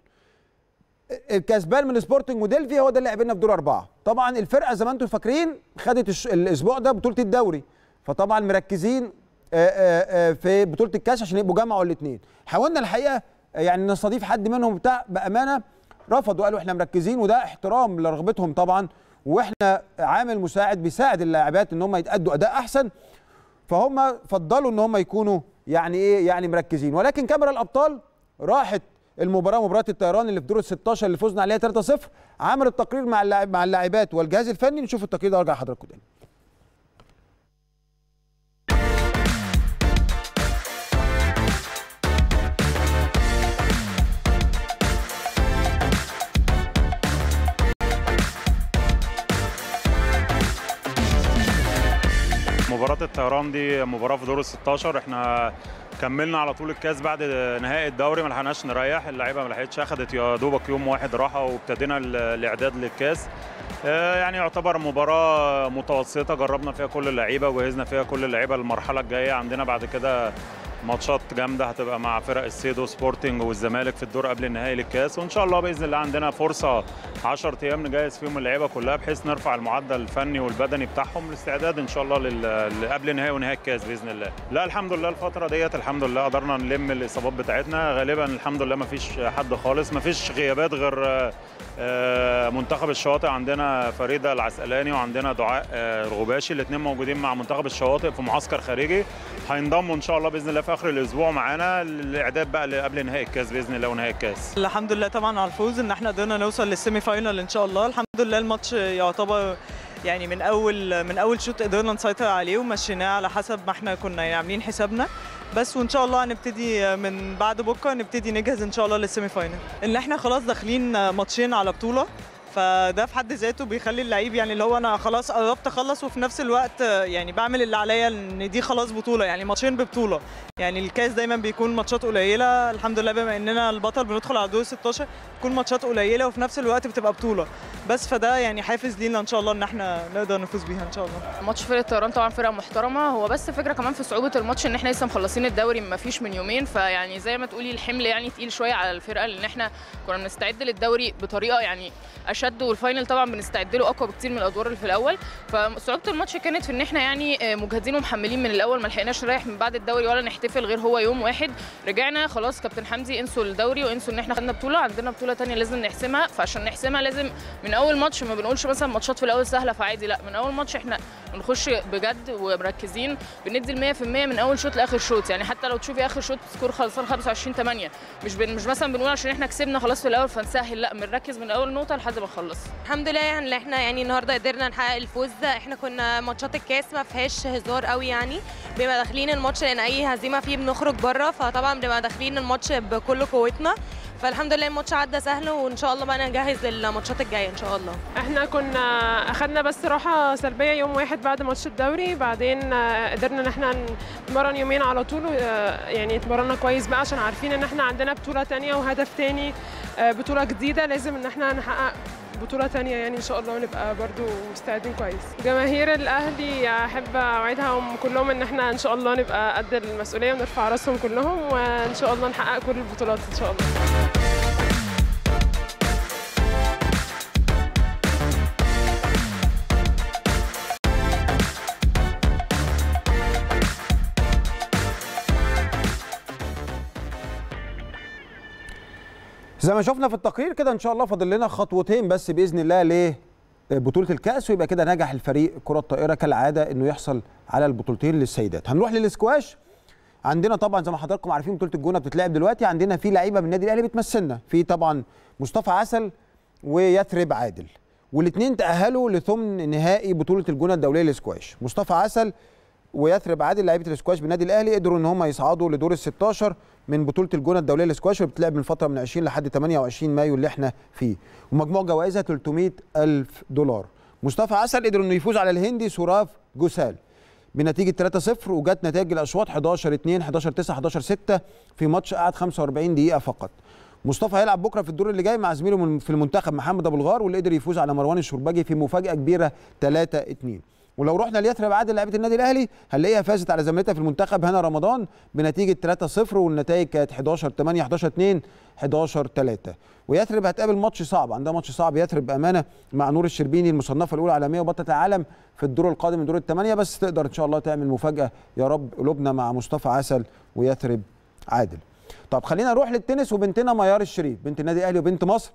الكسبان من سبورتنج وديلفي هو ده اللي قابلنا في دور اربعه طبعا الفرقه زي ما انتم فاكرين خدت الش- الاسبوع ده بطوله الدوري فطبعا مركزين آه، آه، آه، في بطوله الكاس عشان يبقوا جمعوا الاثنين حاولنا الحقيقه آه، يعني نستضيف حد منهم بتاع بامانه رفضوا قالوا احنا مركزين وده احترام لرغبتهم طبعا واحنا عامل مساعد بيساعد اللاعبات ان هم يتادوا اداء احسن فهم فضلوا ان هم يكونوا يعني ايه يعني مركزين ولكن كاميرا الابطال راحت المباراه مباراه الطيران اللي في دور ال 16 اللي فزنا عليها 3-0 عملت تقرير مع اللاعب مع اللاعبات والجهاز الفني نشوف التقرير ده وارجع لحضراتكم تاني مباراة الطيران دي مباراة في دور ال 16 احنا كملنا على طول الكاس بعد نهائي الدوري ما لحقناش نريح اللعيبه ما لحقتش اخذت يا دوبك يوم واحد راحه وابتدينا ال- الاعداد للكاس آه، يعني يعتبر مباراة متوسطة جربنا فيها كل اللعيبة وجهزنا فيها كل اللعيبة للمرحلة الجاية عندنا بعد كده ماتشات جامدة هتبقى مع فرق السيدو سبورتنج والزمالك في الدور قبل النهائي للكاس وإن شاء الله بإذن الله عندنا فرصة 10 أيام نجهز فيهم اللعيبة كلها بحيث نرفع المعدل الفني والبدني بتاعهم للاستعداد إن شاء الله لل- قبل النهائي ونهائي الكاس بإذن الله لا الحمد لله الفترة ديت الحمد لله قدرنا نلم الإصابات بتاعتنا غالبا الحمد لله ما فيش حد خالص ما فيش غيابات غير آه، آه، منتخب الشواطئ عندنا فريده العسقلاني وعندنا دعاء آه، الغباشي الاثنين موجودين مع منتخب الشواطئ في معسكر خارجي هينضموا ان شاء الله باذن الله في اخر الاسبوع معانا الاعداد بقى اللي قبل نهائي الكاس باذن الله ونهائي الكاس الحمد لله طبعا على الفوز ان احنا قدرنا نوصل للسيمي فاينال ان شاء الله الحمد لله الماتش يعتبر يعني من اول من اول شوط قدرنا نسيطر عليه ومشيناه على حسب ما احنا كنا عاملين حسابنا بس وان شاء الله هنبتدي من بعد بكره نبتدي نجهز ان شاء الله للسيمي فاينل ان احنا خلاص داخلين ماتشين على بطوله فده في حد ذاته بيخلي اللعيب يعني اللي هو انا خلاص قربت اخلص وفي نفس الوقت يعني بعمل اللي عليا ان دي خلاص بطوله يعني ماتشين ببطوله يعني الكاس دايما بيكون ماتشات قليله الحمد لله بما اننا البطل بندخل على دور 16 بتكون ماتشات قليله وفي نفس الوقت بتبقى بطوله بس فده يعني حافز لينا ان شاء الله ان احنا نقدر نفوز بيها ان شاء الله ماتش فرقه طيران طبعا فرقه محترمه هو بس فكره كمان في صعوبه الماتش ان احنا لسه مخلصين الدوري ما فيش من يومين فيعني زي ما تقولي الحمل يعني تقيل شويه على الفرقه لان احنا كنا بنستعد للدوري بطريقه يعني اشد والفاينل طبعا بنستعد له اقوى بكتير من الادوار اللي في الاول فصعوبه الماتش كانت في ان احنا يعني مجهدين ومحملين من الاول ما لحقناش نريح من بعد الدوري ولا نحتفل غير هو يوم واحد رجعنا خلاص كابتن حمدي انسوا الدوري وانسوا ان احنا خدنا بطوله عندنا بطوله ثانيه لازم نحسمها فعشان نحسمها لازم من اول ماتش ما بنقولش مثلا ماتشات في الاول سهله فعادي لا من اول ماتش احنا بنخش بجد ومركزين بندي ال 100% من اول شوط لاخر شوط يعني حتى لو تشوفي اخر شوط سكور خلصان 25 8 مش بن مش مثلا بنقول عشان احنا كسبنا خلاص في الاول فنسهل لا بنركز من اول نقطه لحد ما نخلص الحمد لله يعني اللي احنا يعني النهارده قدرنا نحقق الفوز احنا كنا ماتشات الكاس ما فيهاش هزار قوي يعني بنبقى داخلين الماتش لان اي هزيمه فيه بنخرج بره فطبعا بنبقى داخلين الماتش بكل قوتنا فالحمد لله الماتش عدى سهل وان شاء الله بقى نجهز للماتشات الجايه ان شاء الله احنا كنا اخدنا بس راحه سلبيه يوم واحد بعد ماتش الدوري بعدين قدرنا ان احنا نتمرن يومين على طول يعني اتمرنا كويس بقى عشان عارفين ان احنا عندنا بطوله تانية وهدف تاني بطوله جديده لازم ان احنا نحقق بطولة تانية يعني إن شاء الله ونبقى برضو مستعدين كويس جماهير الأهلي أحب أوعدهم كلهم إن احنا إن شاء الله نبقى قد المسؤولية ونرفع راسهم كلهم وإن شاء الله نحقق كل البطولات إن شاء الله زي ما شفنا في التقرير كده ان شاء الله فاضل لنا خطوتين بس باذن الله لبطوله الكاس ويبقى كده نجح الفريق كره الطائره كالعاده انه يحصل على البطولتين للسيدات هنروح للسكواش عندنا طبعا زي ما حضراتكم عارفين بطوله الجونه بتتلعب دلوقتي عندنا في لعيبه من النادي الاهلي بتمثلنا في طبعا مصطفى عسل ويثرب عادل والاثنين تاهلوا لثمن نهائي بطوله الجونه الدوليه للسكواش مصطفى عسل ويثرب عادل لعيبه الاسكواش بالنادي الاهلي قدروا ان هم يصعدوا لدور ال 16 من بطوله الجونه الدوليه للسكواش اللي بتلعب من فتره من 20 لحد 28 مايو اللي احنا فيه ومجموع جوائزها 300 الف دولار مصطفى عسل قدر انه يفوز على الهندي سوراف جوسال بنتيجه 3-0 وجت نتائج الاشواط 11 2 11 9 11 6 في ماتش قعد 45 دقيقه فقط مصطفى هيلعب بكره في الدور اللي جاي مع زميله في المنتخب محمد ابو الغار واللي قدر يفوز على مروان الشربجي في مفاجاه كبيره 3 2 ولو رحنا ليثرب عادل لعيبه النادي الاهلي هنلاقيها فازت على زميلتها في المنتخب هنا رمضان بنتيجه 3-0 والنتائج كانت 11 8 11 2 11 3 ويثرب هتقابل ماتش صعب عندها ماتش صعب يثرب بامانه مع نور الشربيني المصنفه الاولى عالميه وبطله العالم في الدور القادم من دور الثمانيه بس تقدر ان شاء الله تعمل مفاجاه يا رب قلوبنا مع مصطفى عسل ويثرب عادل طب خلينا نروح للتنس وبنتنا ميار الشريف بنت النادي الاهلي وبنت مصر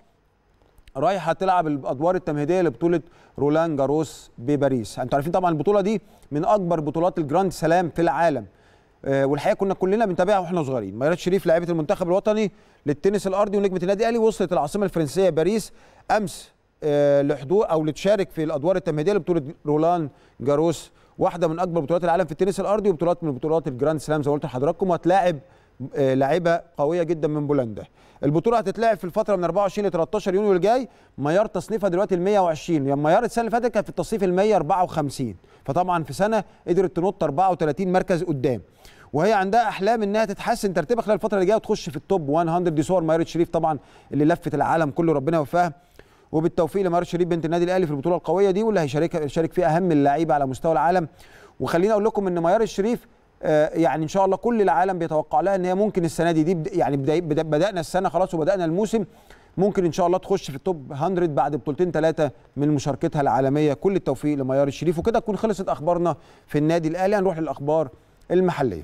رايحه تلعب الادوار التمهيديه لبطوله رولان جاروس بباريس انتوا عارفين طبعا البطوله دي من اكبر بطولات الجراند سلام في العالم أه والحقيقه كنا كلنا بنتابعها واحنا صغيرين ميار الشريف لاعبه المنتخب الوطني للتنس الارضي ونجمه النادي الاهلي وصلت العاصمه الفرنسيه باريس امس أه لحضور او لتشارك في الادوار التمهيديه لبطوله رولان جاروس واحده من اكبر بطولات العالم في التنس الارضي وبطولات من بطولات الجراند سلام زي ما قلت لحضراتكم وهتلاعب أه لاعبه قويه جدا من بولندا البطوله هتتلعب في الفتره من 24 ل 13 يونيو الجاي ميار تصنيفها دلوقتي ال 120 يعني ميار السنه اللي فاتت كانت في التصنيف ال 154 فطبعا في سنه قدرت تنط 34 مركز قدام وهي عندها احلام انها تتحسن ترتيبها خلال الفتره اللي جايه وتخش في التوب 100 دي صور ميار الشريف طبعا اللي لفت العالم كله ربنا يوفقها وبالتوفيق لميار الشريف بنت النادي الاهلي في البطوله القويه دي واللي هيشارك يشارك فيها اهم اللعيبه على مستوى العالم وخليني اقول لكم ان ميار الشريف يعني ان شاء الله كل العالم بيتوقع لها ان هي ممكن السنه دي, دي يعني بدانا السنه خلاص وبدانا الموسم ممكن ان شاء الله تخش في التوب 100 بعد بطولتين ثلاثه من مشاركتها العالميه كل التوفيق لميار الشريف وكده تكون خلصت اخبارنا في النادي الاهلي هنروح للاخبار المحليه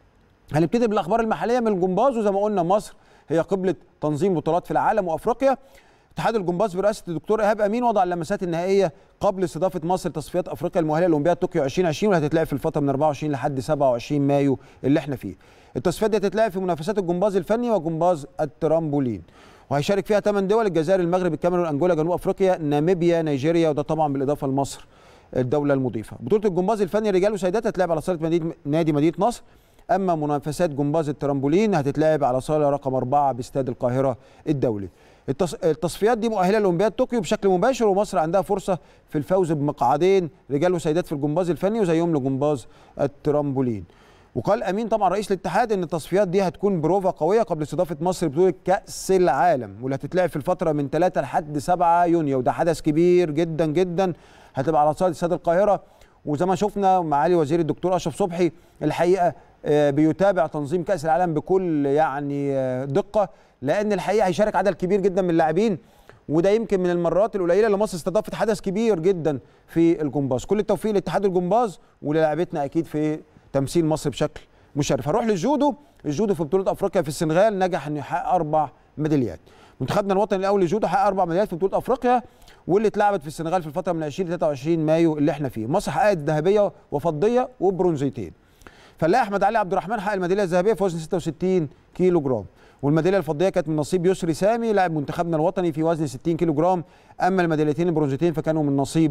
هنبتدي بالاخبار المحليه من الجمباز وزي ما قلنا مصر هي قبله تنظيم بطولات في العالم وافريقيا اتحاد الجمباز برئاسه الدكتور ايهاب امين وضع اللمسات النهائيه قبل استضافه مصر تصفيات افريقيا المؤهله لاولمبياد طوكيو 2020 واللي هتتلعب في الفتره من 24 لحد 27 مايو اللي احنا فيه. التصفيات دي هتتلعب في منافسات الجمباز الفني وجمباز الترامبولين. وهيشارك فيها 8 دول الجزائر المغرب الكاميرون انجولا جنوب افريقيا ناميبيا نيجيريا وده طبعا بالاضافه لمصر الدوله المضيفه. بطوله الجمباز الفني رجال وسيدات هتتلعب على صاله مدينه نادي مدينه نصر اما منافسات جمباز الترامبولين هتتلعب على صاله رقم أربعة باستاد القاهره الدولي التص... التصفيات دي مؤهله لاولمبياد طوكيو بشكل مباشر ومصر عندها فرصه في الفوز بمقعدين رجال وسيدات في الجمباز الفني وزيهم لجمباز الترامبولين وقال امين طبعا رئيس الاتحاد ان التصفيات دي هتكون بروفا قويه قبل استضافه مصر بطوله كاس العالم واللي هتتلعب في الفتره من 3 لحد 7 يونيو وده حدث كبير جدا جدا هتبقى على صاله استاد القاهره وزي ما شفنا معالي وزير الدكتور اشرف صبحي الحقيقه آه، بيتابع تنظيم كاس العالم بكل يعني آه، دقه لان الحقيقه هيشارك عدد كبير جدا من اللاعبين وده يمكن من المرات القليله اللي مصر استضافت حدث كبير جدا في الجمباز كل التوفيق لاتحاد الجمباز وللاعبتنا اكيد في تمثيل مصر بشكل مشرف هروح للجودو الجودو في بطوله افريقيا في السنغال نجح انه يحقق اربع ميداليات منتخبنا الوطني الاول للجودو حقق اربع ميداليات في بطوله افريقيا واللي اتلعبت في السنغال في الفتره من 20 ل 23 مايو اللي احنا فيه مصر حققت ذهبيه وفضيه وبرونزيتين فلاح احمد علي عبد الرحمن حقق الميداليه الذهبيه في وزن 66 كيلو جرام والميداليه الفضيه كانت من نصيب يسري سامي لاعب منتخبنا الوطني في وزن 60 كيلو جرام اما الميداليتين البرونزيتين فكانوا من نصيب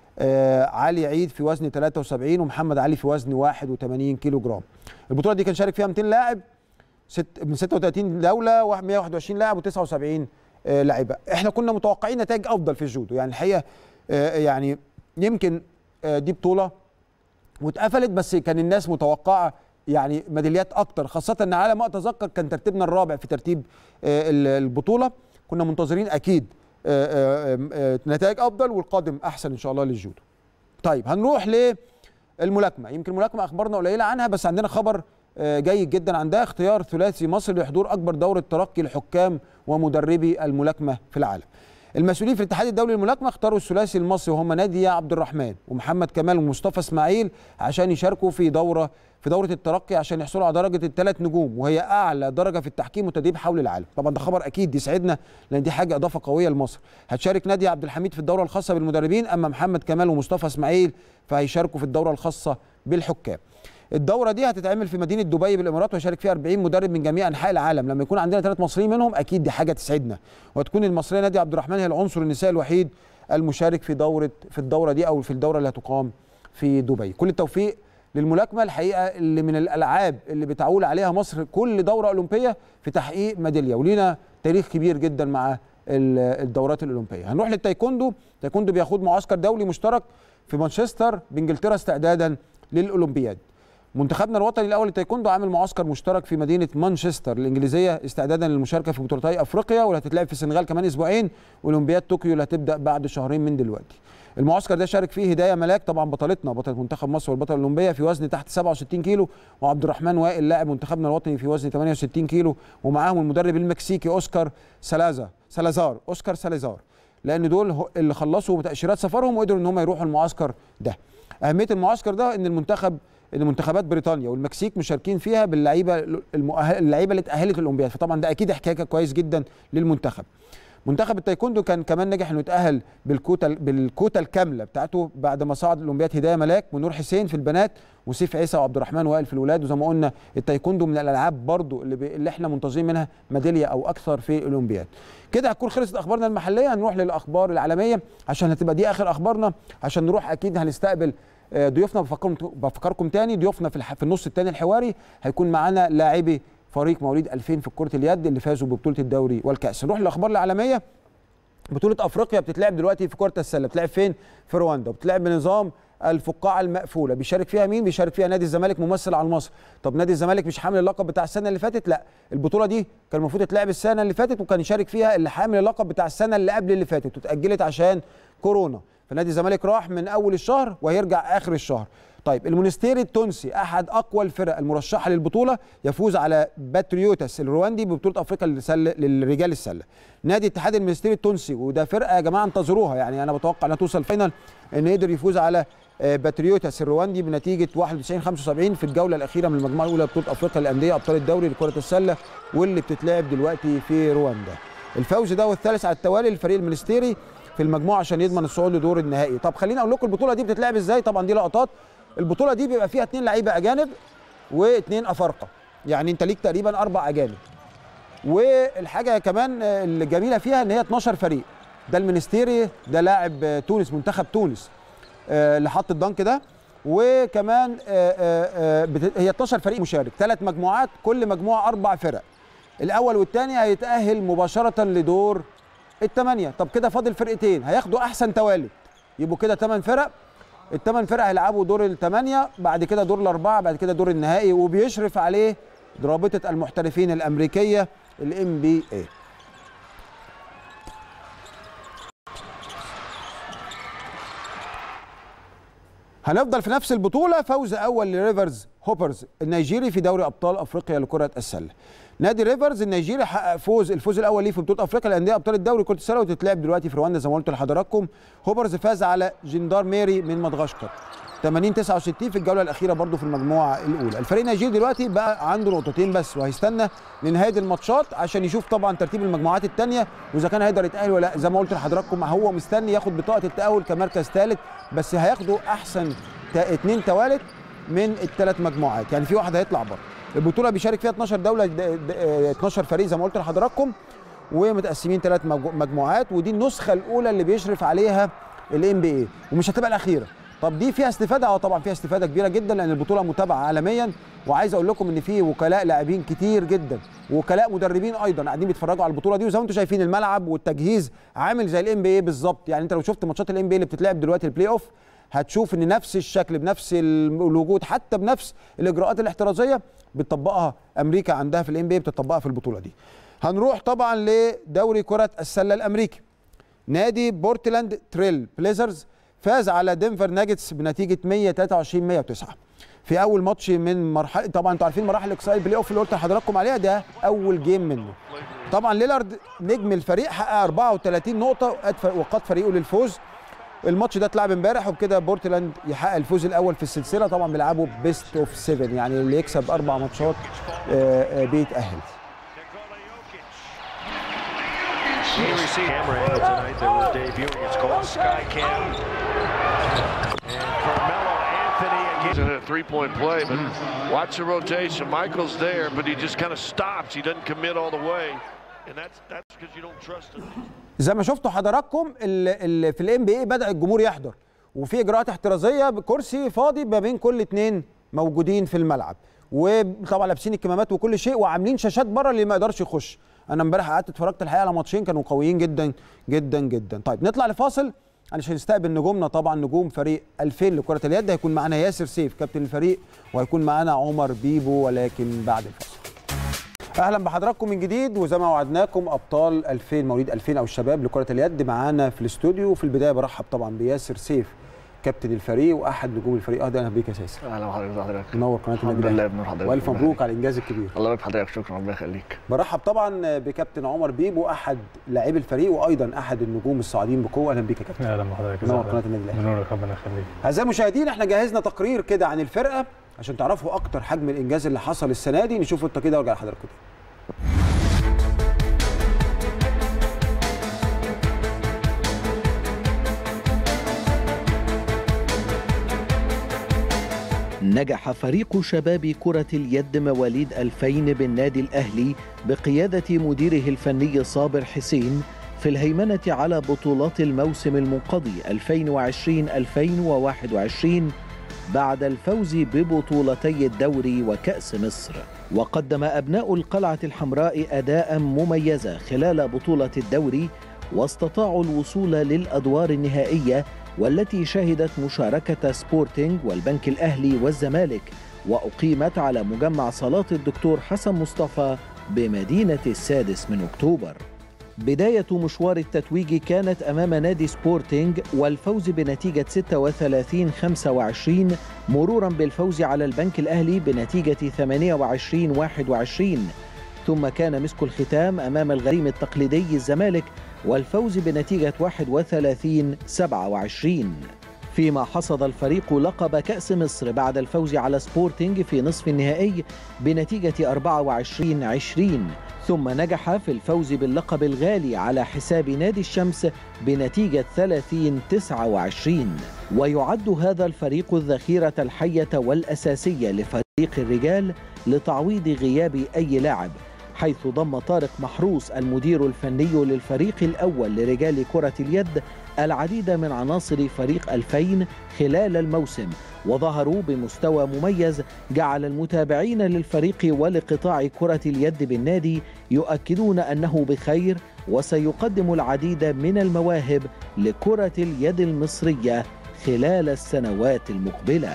آه علي عيد في وزن 73 ومحمد علي في وزن 81 كيلو جرام البطوله دي كان شارك فيها 200 لاعب ست من 36 دوله 121 لاعب و79 آه لاعبه احنا كنا متوقعين نتائج افضل في الجودو يعني الحقيقه آه يعني يمكن آه دي بطوله واتقفلت بس كان الناس متوقعه يعني ميداليات اكتر خاصه ان على ما اتذكر كان ترتيبنا الرابع في ترتيب آه، ال- البطوله كنا منتظرين اكيد آه، آه، آه، نتائج افضل والقادم احسن ان شاء الله للجودو طيب هنروح للملاكمه يمكن الملاكمه اخبارنا قليله عنها بس عندنا خبر آه، جيد جدا عندها اختيار ثلاثي مصري لحضور اكبر دوره ترقي لحكام ومدربي الملاكمه في العالم المسؤولين في الاتحاد الدولي للملاكمه اختاروا الثلاثي المصري وهم ناديه عبد الرحمن ومحمد كمال ومصطفى اسماعيل عشان يشاركوا في دوره في دوره الترقي عشان يحصلوا على درجه الثلاث نجوم وهي اعلى درجه في التحكيم والتدريب حول العالم طبعا ده خبر اكيد يسعدنا لان دي حاجه اضافه قويه لمصر هتشارك ناديه عبد الحميد في الدوره الخاصه بالمدربين اما محمد كمال ومصطفى اسماعيل فهيشاركوا في الدوره الخاصه بالحكام الدوره دي هتتعمل في مدينه دبي بالامارات وهيشارك فيها 40 مدرب من جميع انحاء العالم لما يكون عندنا ثلاث مصريين منهم اكيد دي حاجه تسعدنا وتكون المصريه ناديه عبد الرحمن هي العنصر النسائي الوحيد المشارك في دوره في الدوره دي او في الدوره اللي هتقام في دبي كل التوفيق للملاكمه الحقيقه اللي من الالعاب اللي بتعول عليها مصر كل دوره اولمبيه في تحقيق ميداليه ولينا تاريخ كبير جدا مع ال- الدورات الاولمبيه هنروح للتايكوندو التايكوندو بيخوض معسكر دولي مشترك في مانشستر بانجلترا استعدادا للاولمبياد منتخبنا الوطني الاول للتايكوندو عامل معسكر مشترك في مدينه مانشستر الانجليزيه استعدادا للمشاركه في بطولتي افريقيا واللي هتتلعب في السنغال كمان اسبوعين واولمبياد طوكيو اللي هتبدا بعد شهرين من دلوقتي المعسكر ده شارك فيه هدايه ملاك طبعا بطلتنا بطله منتخب مصر والبطله الاولمبيه في وزن تحت 67 كيلو وعبد الرحمن وائل لاعب منتخبنا الوطني في وزن 68 كيلو ومعاهم المدرب المكسيكي اوسكار سلازا سلازار اوسكار سالازار لان دول هو- اللي خلصوا تاشيرات سفرهم وقدروا ان هم يروحوا المعسكر ده اهميه المعسكر ده ان المنتخب ان منتخبات بريطانيا والمكسيك مشاركين فيها باللعيبه المؤهل اللعيبه اللي اتاهلت الاولمبياد فطبعا ده اكيد احتكاك كويس جدا للمنتخب منتخب التايكوندو كان كمان نجح انه يتاهل بالكوتا بالكوتا الكامله بتاعته بعد ما صعد الاولمبياد هدايه ملاك ونور حسين في البنات وسيف عيسى وعبد الرحمن وائل في الولاد وزي ما قلنا التايكوندو من الالعاب برضو اللي, بي اللي احنا منتظرين منها ميداليه او اكثر في الاولمبياد كده هتكون خلصت اخبارنا المحليه هنروح للاخبار العالميه عشان هتبقى دي اخر اخبارنا عشان نروح اكيد هنستقبل آه، ضيوفنا بفكركم بفكركم تاني ضيوفنا في الح- في النص الثاني الحواري هيكون معانا لاعبي فريق مواليد 2000 في كره اليد اللي فازوا ببطوله الدوري والكاس نروح للاخبار العالميه بطولة افريقيا بتتلعب دلوقتي في كرة السلة بتلعب فين؟ في رواندا وبتلعب بنظام الفقاعة المقفولة بيشارك فيها مين؟ بيشارك فيها نادي الزمالك ممثل على مصر طب نادي الزمالك مش حامل اللقب بتاع السنة اللي فاتت؟ لا البطولة دي كان المفروض تتلعب السنة اللي فاتت وكان يشارك فيها اللي حامل اللقب بتاع السنة اللي قبل اللي فاتت واتأجلت عشان كورونا فنادي الزمالك راح من اول الشهر وهيرجع اخر الشهر طيب المونستيري التونسي احد اقوى الفرق المرشحه للبطوله يفوز على باتريوتاس الرواندي ببطوله افريقيا للسله للرجال السله نادي اتحاد المونستيري التونسي وده فرقه يا جماعه انتظروها يعني انا بتوقع انها توصل فاينل ان يقدر يفوز على آه، باتريوتاس الرواندي بنتيجه 91 75 في الجوله الاخيره من المجموعه الاولى بطوله افريقيا للانديه ابطال الدوري لكره السله واللي بتتلعب دلوقتي في رواندا الفوز ده والثالث على التوالي للفريق المونستيري في المجموعه عشان يضمن الصعود لدور النهائي طب خليني اقول لكم البطوله دي بتتلعب ازاي طبعا دي لقطات البطوله دي بيبقى فيها اثنين لعيبه اجانب واثنين افارقه يعني انت ليك تقريبا اربع اجانب والحاجه كمان الجميله فيها ان هي 12 فريق ده المنستيري ده لاعب تونس منتخب تونس آه، اللي حط الدنك ده وكمان آه، آه، آه، بت- هي 12 فريق مشارك ثلاث مجموعات كل مجموعه اربع فرق الاول والثاني هيتاهل مباشره لدور الثمانيه طب كده فاضل فرقتين هياخدوا احسن توالد يبقوا كده ثمان فرق الثمان فرق هيلعبوا دور الثمانيه بعد كده دور الاربعه بعد كده دور النهائي وبيشرف عليه رابطه المحترفين الامريكيه الام بي اي هنفضل في نفس البطوله فوز اول لريفرز هوبرز النيجيري في دوري ابطال افريقيا لكره السله نادي ريفرز النيجيري حقق فوز الفوز الاول ليه في بطوله افريقيا للانديه ابطال الدوري كره السله وتتلعب دلوقتي في رواندا زي ما قلت لحضراتكم هوبرز فاز على جندار ميري من مدغشقر 80 69 في الجوله الاخيره برضو في المجموعه الاولى الفريق النيجيري دلوقتي بقى عنده نقطتين بس وهيستنى لنهايه الماتشات عشان يشوف طبعا ترتيب المجموعات الثانيه واذا كان هيقدر يتاهل ولا لا زي ما قلت لحضراتكم هو مستني ياخد بطاقه التاهل كمركز ثالث بس هياخدوا احسن تا- اتنين توالت من الثلاث مجموعات يعني في واحد هيطلع بره البطوله بيشارك فيها 12 دوله د- د- آه، 12 فريق زي ما قلت لحضراتكم ومتقسمين ثلاث مجموعات ودي النسخه الاولى اللي بيشرف عليها الام بي اي ومش هتبقى الاخيره طب دي فيها استفاده اه طبعا فيها استفاده كبيره جدا لان البطوله متابعه عالميا وعايز اقول لكم ان في وكلاء لاعبين كتير جدا وكلاء مدربين ايضا قاعدين بيتفرجوا على البطوله دي وزي ما انتم شايفين الملعب والتجهيز عامل زي الام بي اي بالظبط يعني انت لو شفت ماتشات الام بي اللي بتتلعب دلوقتي البلاي اوف هتشوف ان نفس الشكل بنفس الوجود حتى بنفس الاجراءات الاحترازيه بتطبقها امريكا عندها في الام بي بتطبقها في البطوله دي هنروح طبعا لدوري كره السله الامريكي نادي بورتلاند تريل بليزرز فاز على دنفر ناجتس بنتيجه 123 109 في اول ماتش من مرحله طبعا انتوا عارفين مراحل الاقصائي البلاي اوف اللي قلت لحضراتكم عليها ده اول جيم منه طبعا ليلارد نجم الفريق حقق 34 نقطه وقاد- وقاد فريقه للفوز الماتش ده اتلعب امبارح وبكده بورتلاند يحقق الفوز الاول في السلسله طبعا بيلعبوا بيست اوف 7 يعني اللي يكسب اربع ماتشات آه، آه، بيتاهل Camera angle tonight that we're debuting. It's called Sky Cam. And Carmelo Anthony again. in a three-point play, but watch the rotation. Michael's there, but he just kind of stops. He doesn't commit all the way, and that's that's because you don't trust him. زي ما شفتوا حضراتكم ال- ال- في الام بي اي بدا الجمهور يحضر وفي اجراءات احترازيه بكرسي فاضي ما بين كل اتنين موجودين في الملعب وطبعا لابسين الكمامات وكل شيء وعاملين شاشات بره اللي ما يقدرش يخش انا امبارح قعدت اتفرجت الحقيقه على ماتشين كانوا قويين جدا جدا جدا طيب نطلع لفاصل علشان نستقبل نجومنا طبعا نجوم فريق 2000 لكره اليد هيكون معانا ياسر سيف كابتن الفريق وهيكون معانا عمر بيبو ولكن بعد الفاصل اهلا بحضراتكم من جديد وزي ما وعدناكم ابطال 2000 مواليد 2000 او الشباب لكره اليد معانا في الاستوديو وفي البدايه برحب طبعا بياسر سيف كابتن الفريق واحد نجوم الفريق اهلا بيك يا ياسر اهلا بحضرتك حضرتك منور قناه الحمد النادي لله الأهلي. بنور حضرتك والف مبروك على الانجاز الكبير الله يبارك حضرتك شكرا ربنا يخليك برحب طبعا بكابتن عمر بيبو احد لاعبي الفريق وايضا احد النجوم الصاعدين بقوه اهلا بيك يا كابتن اهلا بحضرتك منور قناه النادي الاهلي بنورك ربنا يخليك اعزائي المشاهدين احنا جهزنا تقرير كده عن الفرقه عشان تعرفوا اكتر حجم الانجاز اللي حصل السنه دي نشوفه انت كده وارجع لحضراتكم تاني. نجح فريق شباب كرة اليد مواليد 2000 بالنادي الأهلي بقيادة مديره الفني صابر حسين في الهيمنة على بطولات الموسم المنقضي 2020-2021 بعد الفوز ببطولتي الدوري وكأس مصر وقدم أبناء القلعة الحمراء أداء مميزا خلال بطولة الدوري واستطاعوا الوصول للأدوار النهائية والتي شهدت مشاركة سبورتينج والبنك الأهلي والزمالك وأقيمت على مجمع صلاة الدكتور حسن مصطفى بمدينة السادس من أكتوبر بداية مشوار التتويج كانت أمام نادي سبورتينج والفوز بنتيجة 36-25 مرورا بالفوز على البنك الأهلي بنتيجة 28-21 ثم كان مسك الختام أمام الغريم التقليدي الزمالك والفوز بنتيجة 31-27 فيما حصد الفريق لقب كأس مصر بعد الفوز على سبورتينج في نصف النهائي بنتيجة 24-20 ثم نجح في الفوز باللقب الغالي على حساب نادي الشمس بنتيجة 30-29 ويعد هذا الفريق الذخيرة الحية والأساسية لفريق الرجال لتعويض غياب أي لاعب حيث ضم طارق محروس المدير الفني للفريق الأول لرجال كرة اليد العديد من عناصر فريق 2000 خلال الموسم وظهروا بمستوى مميز جعل المتابعين للفريق ولقطاع كرة اليد بالنادي يؤكدون أنه بخير وسيقدم العديد من المواهب لكرة اليد المصرية خلال السنوات المقبله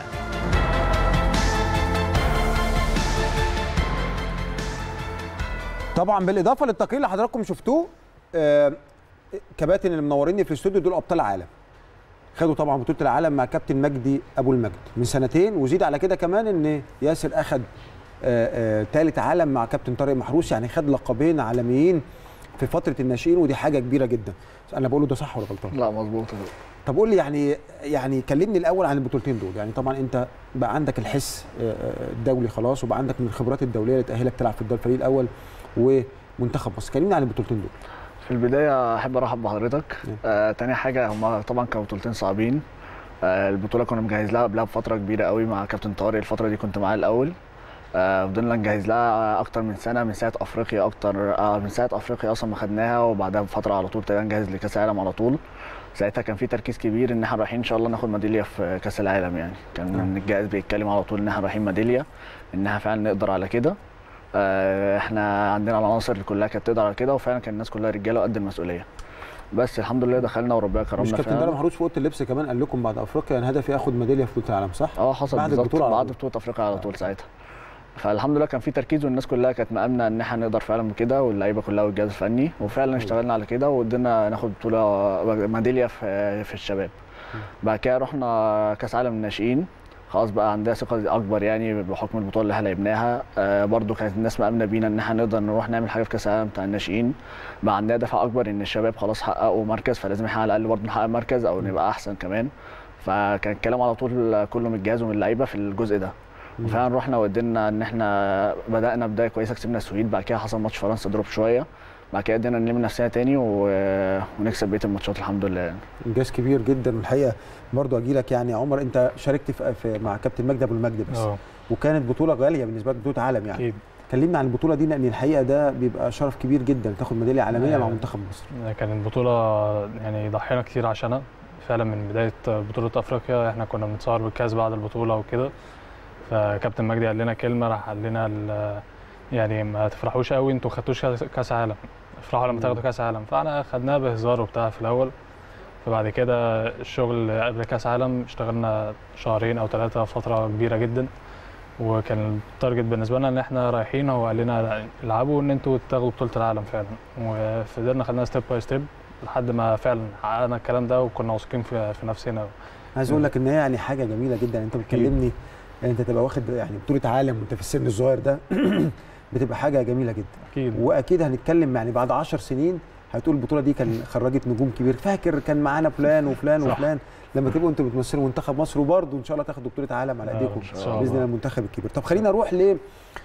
طبعا بالاضافه للتقرير اللي حضراتكم شفتوه آه كباتن اللي منوريني في الاستوديو دول ابطال عالم خدوا طبعا بطوله العالم مع كابتن مجدي ابو المجد من سنتين وزيد على كده كمان ان ياسر اخذ ثالث عالم مع كابتن طارق محروس يعني خد لقبين عالميين في فتره الناشئين ودي حاجه كبيره جدا انا بقوله ده صح ولا غلطان لا مظبوط طب قول لي يعني يعني كلمني الاول عن البطولتين دول يعني طبعا انت بقى عندك الحس الدولي خلاص وبقى عندك من الخبرات الدوليه اللي تاهلك تلعب في الدوري الفريق الاول ومنتخب مصر كلمني عن البطولتين دول في البدايه احب ارحب بحضرتك آه تاني حاجه هم طبعا كانوا بطولتين صعبين آه البطوله كنا مجهز لها قبلها بفتره كبيره قوي مع كابتن طارق الفتره دي كنت معاه الاول آه فضلنا نجهز لها اكتر من سنه من ساعه افريقيا اكتر آه من ساعه افريقيا اصلا ما خدناها وبعدها بفتره على طول ابتدينا نجهز لكاس العالم على طول ساعتها كان في تركيز كبير ان احنا رايحين ان شاء الله ناخد ميداليه في كاس العالم يعني كان الجهاز بيتكلم على طول ان احنا رايحين ميداليه انها فعلا نقدر على كده احنا عندنا العناصر اللي كلها كانت تقدر على كده وفعلا كان الناس كلها رجاله قد المسؤوليه بس الحمد لله دخلنا وربنا كرمنا مش كابتن دارم محروس في اوضه اللبس كمان قال لكم بعد افريقيا انا هدفي اخد ميداليه في بطوله العالم صح؟ اه حصل بعد بالظبط البطوله بعد بطوله افريقيا على طول ساعتها فالحمد لله كان في تركيز والناس كلها كانت مامنه ان احنا نقدر فعلا بكده واللعيبه كلها والجهاز الفني وفعلا اشتغلنا على كده وقدرنا ناخد بطوله ميداليه في في الشباب بعد كده رحنا كاس عالم الناشئين خلاص بقى عندها ثقه اكبر يعني بحكم البطوله اللي احنا لعبناها آه برده كانت الناس مامنه بينا ان احنا نقدر نروح نعمل حاجه في كاس العالم بتاع الناشئين بقى عندنا دفع اكبر ان الشباب خلاص حققوا مركز فلازم احنا على الاقل برده نحقق مركز او نبقى احسن كمان فكان الكلام على طول كله من الجهاز ومن اللعيبه في الجزء ده وفعلا رحنا وقدرنا ان احنا بدانا بدايه كويسه كسبنا السويد بعد كده حصل ماتش فرنسا دروب شويه بعد كده قدرنا نلم نفسنا تاني و... ونكسب بقيه الماتشات الحمد لله يعني. انجاز كبير جدا والحقيقه برضو اجي لك يعني يا عمر انت شاركت في, في مع كابتن مجدي ابو المجد بس أوه. وكانت بطوله غاليه بالنسبه لك بطوله عالم يعني أكيد. كلمنا عن البطوله دي لان الحقيقه ده بيبقى شرف كبير جدا تاخد ميداليه عالميه آه. مع منتخب مصر كانت بطوله يعني ضحينا كتير عشانها فعلا من بدايه بطوله افريقيا احنا كنا بنتصور بالكاس بعد البطوله وكده فكابتن مجدي قال لنا كلمه راح قال لنا يعني ما تفرحوش قوي انتوا خدتوش كاس عالم افرحوا لما تاخدوا كاس عالم فاحنا خدناها بهزار وبتاع في الاول فبعد كده الشغل قبل كاس عالم اشتغلنا شهرين او ثلاثه فتره كبيره جدا وكان التارجت بالنسبه لنا ان احنا رايحين هو قال لنا العبوا ان انتوا تاخدوا بطوله العالم فعلا وفضلنا خدناها ستيب باي ستيب لحد ما فعلا حققنا الكلام ده وكنا واثقين في, في نفسنا عايز اقول لك ان هي يعني حاجه جميله جدا انت بتكلمني انت تبقى واخد يعني بطوله عالم وانت في السن الصغير ده بتبقى حاجه جميله جدا اكيد واكيد هنتكلم يعني بعد 10 سنين هتقول البطوله دي كان خرجت نجوم كبير فاكر كان معانا فلان وفلان صح. وفلان لما تبقوا انتوا بتمثلوا منتخب مصر وبرده ان شاء الله تاخدوا بطوله عالم على ايديكم باذن الله المنتخب الكبير طب خلينا نروح ل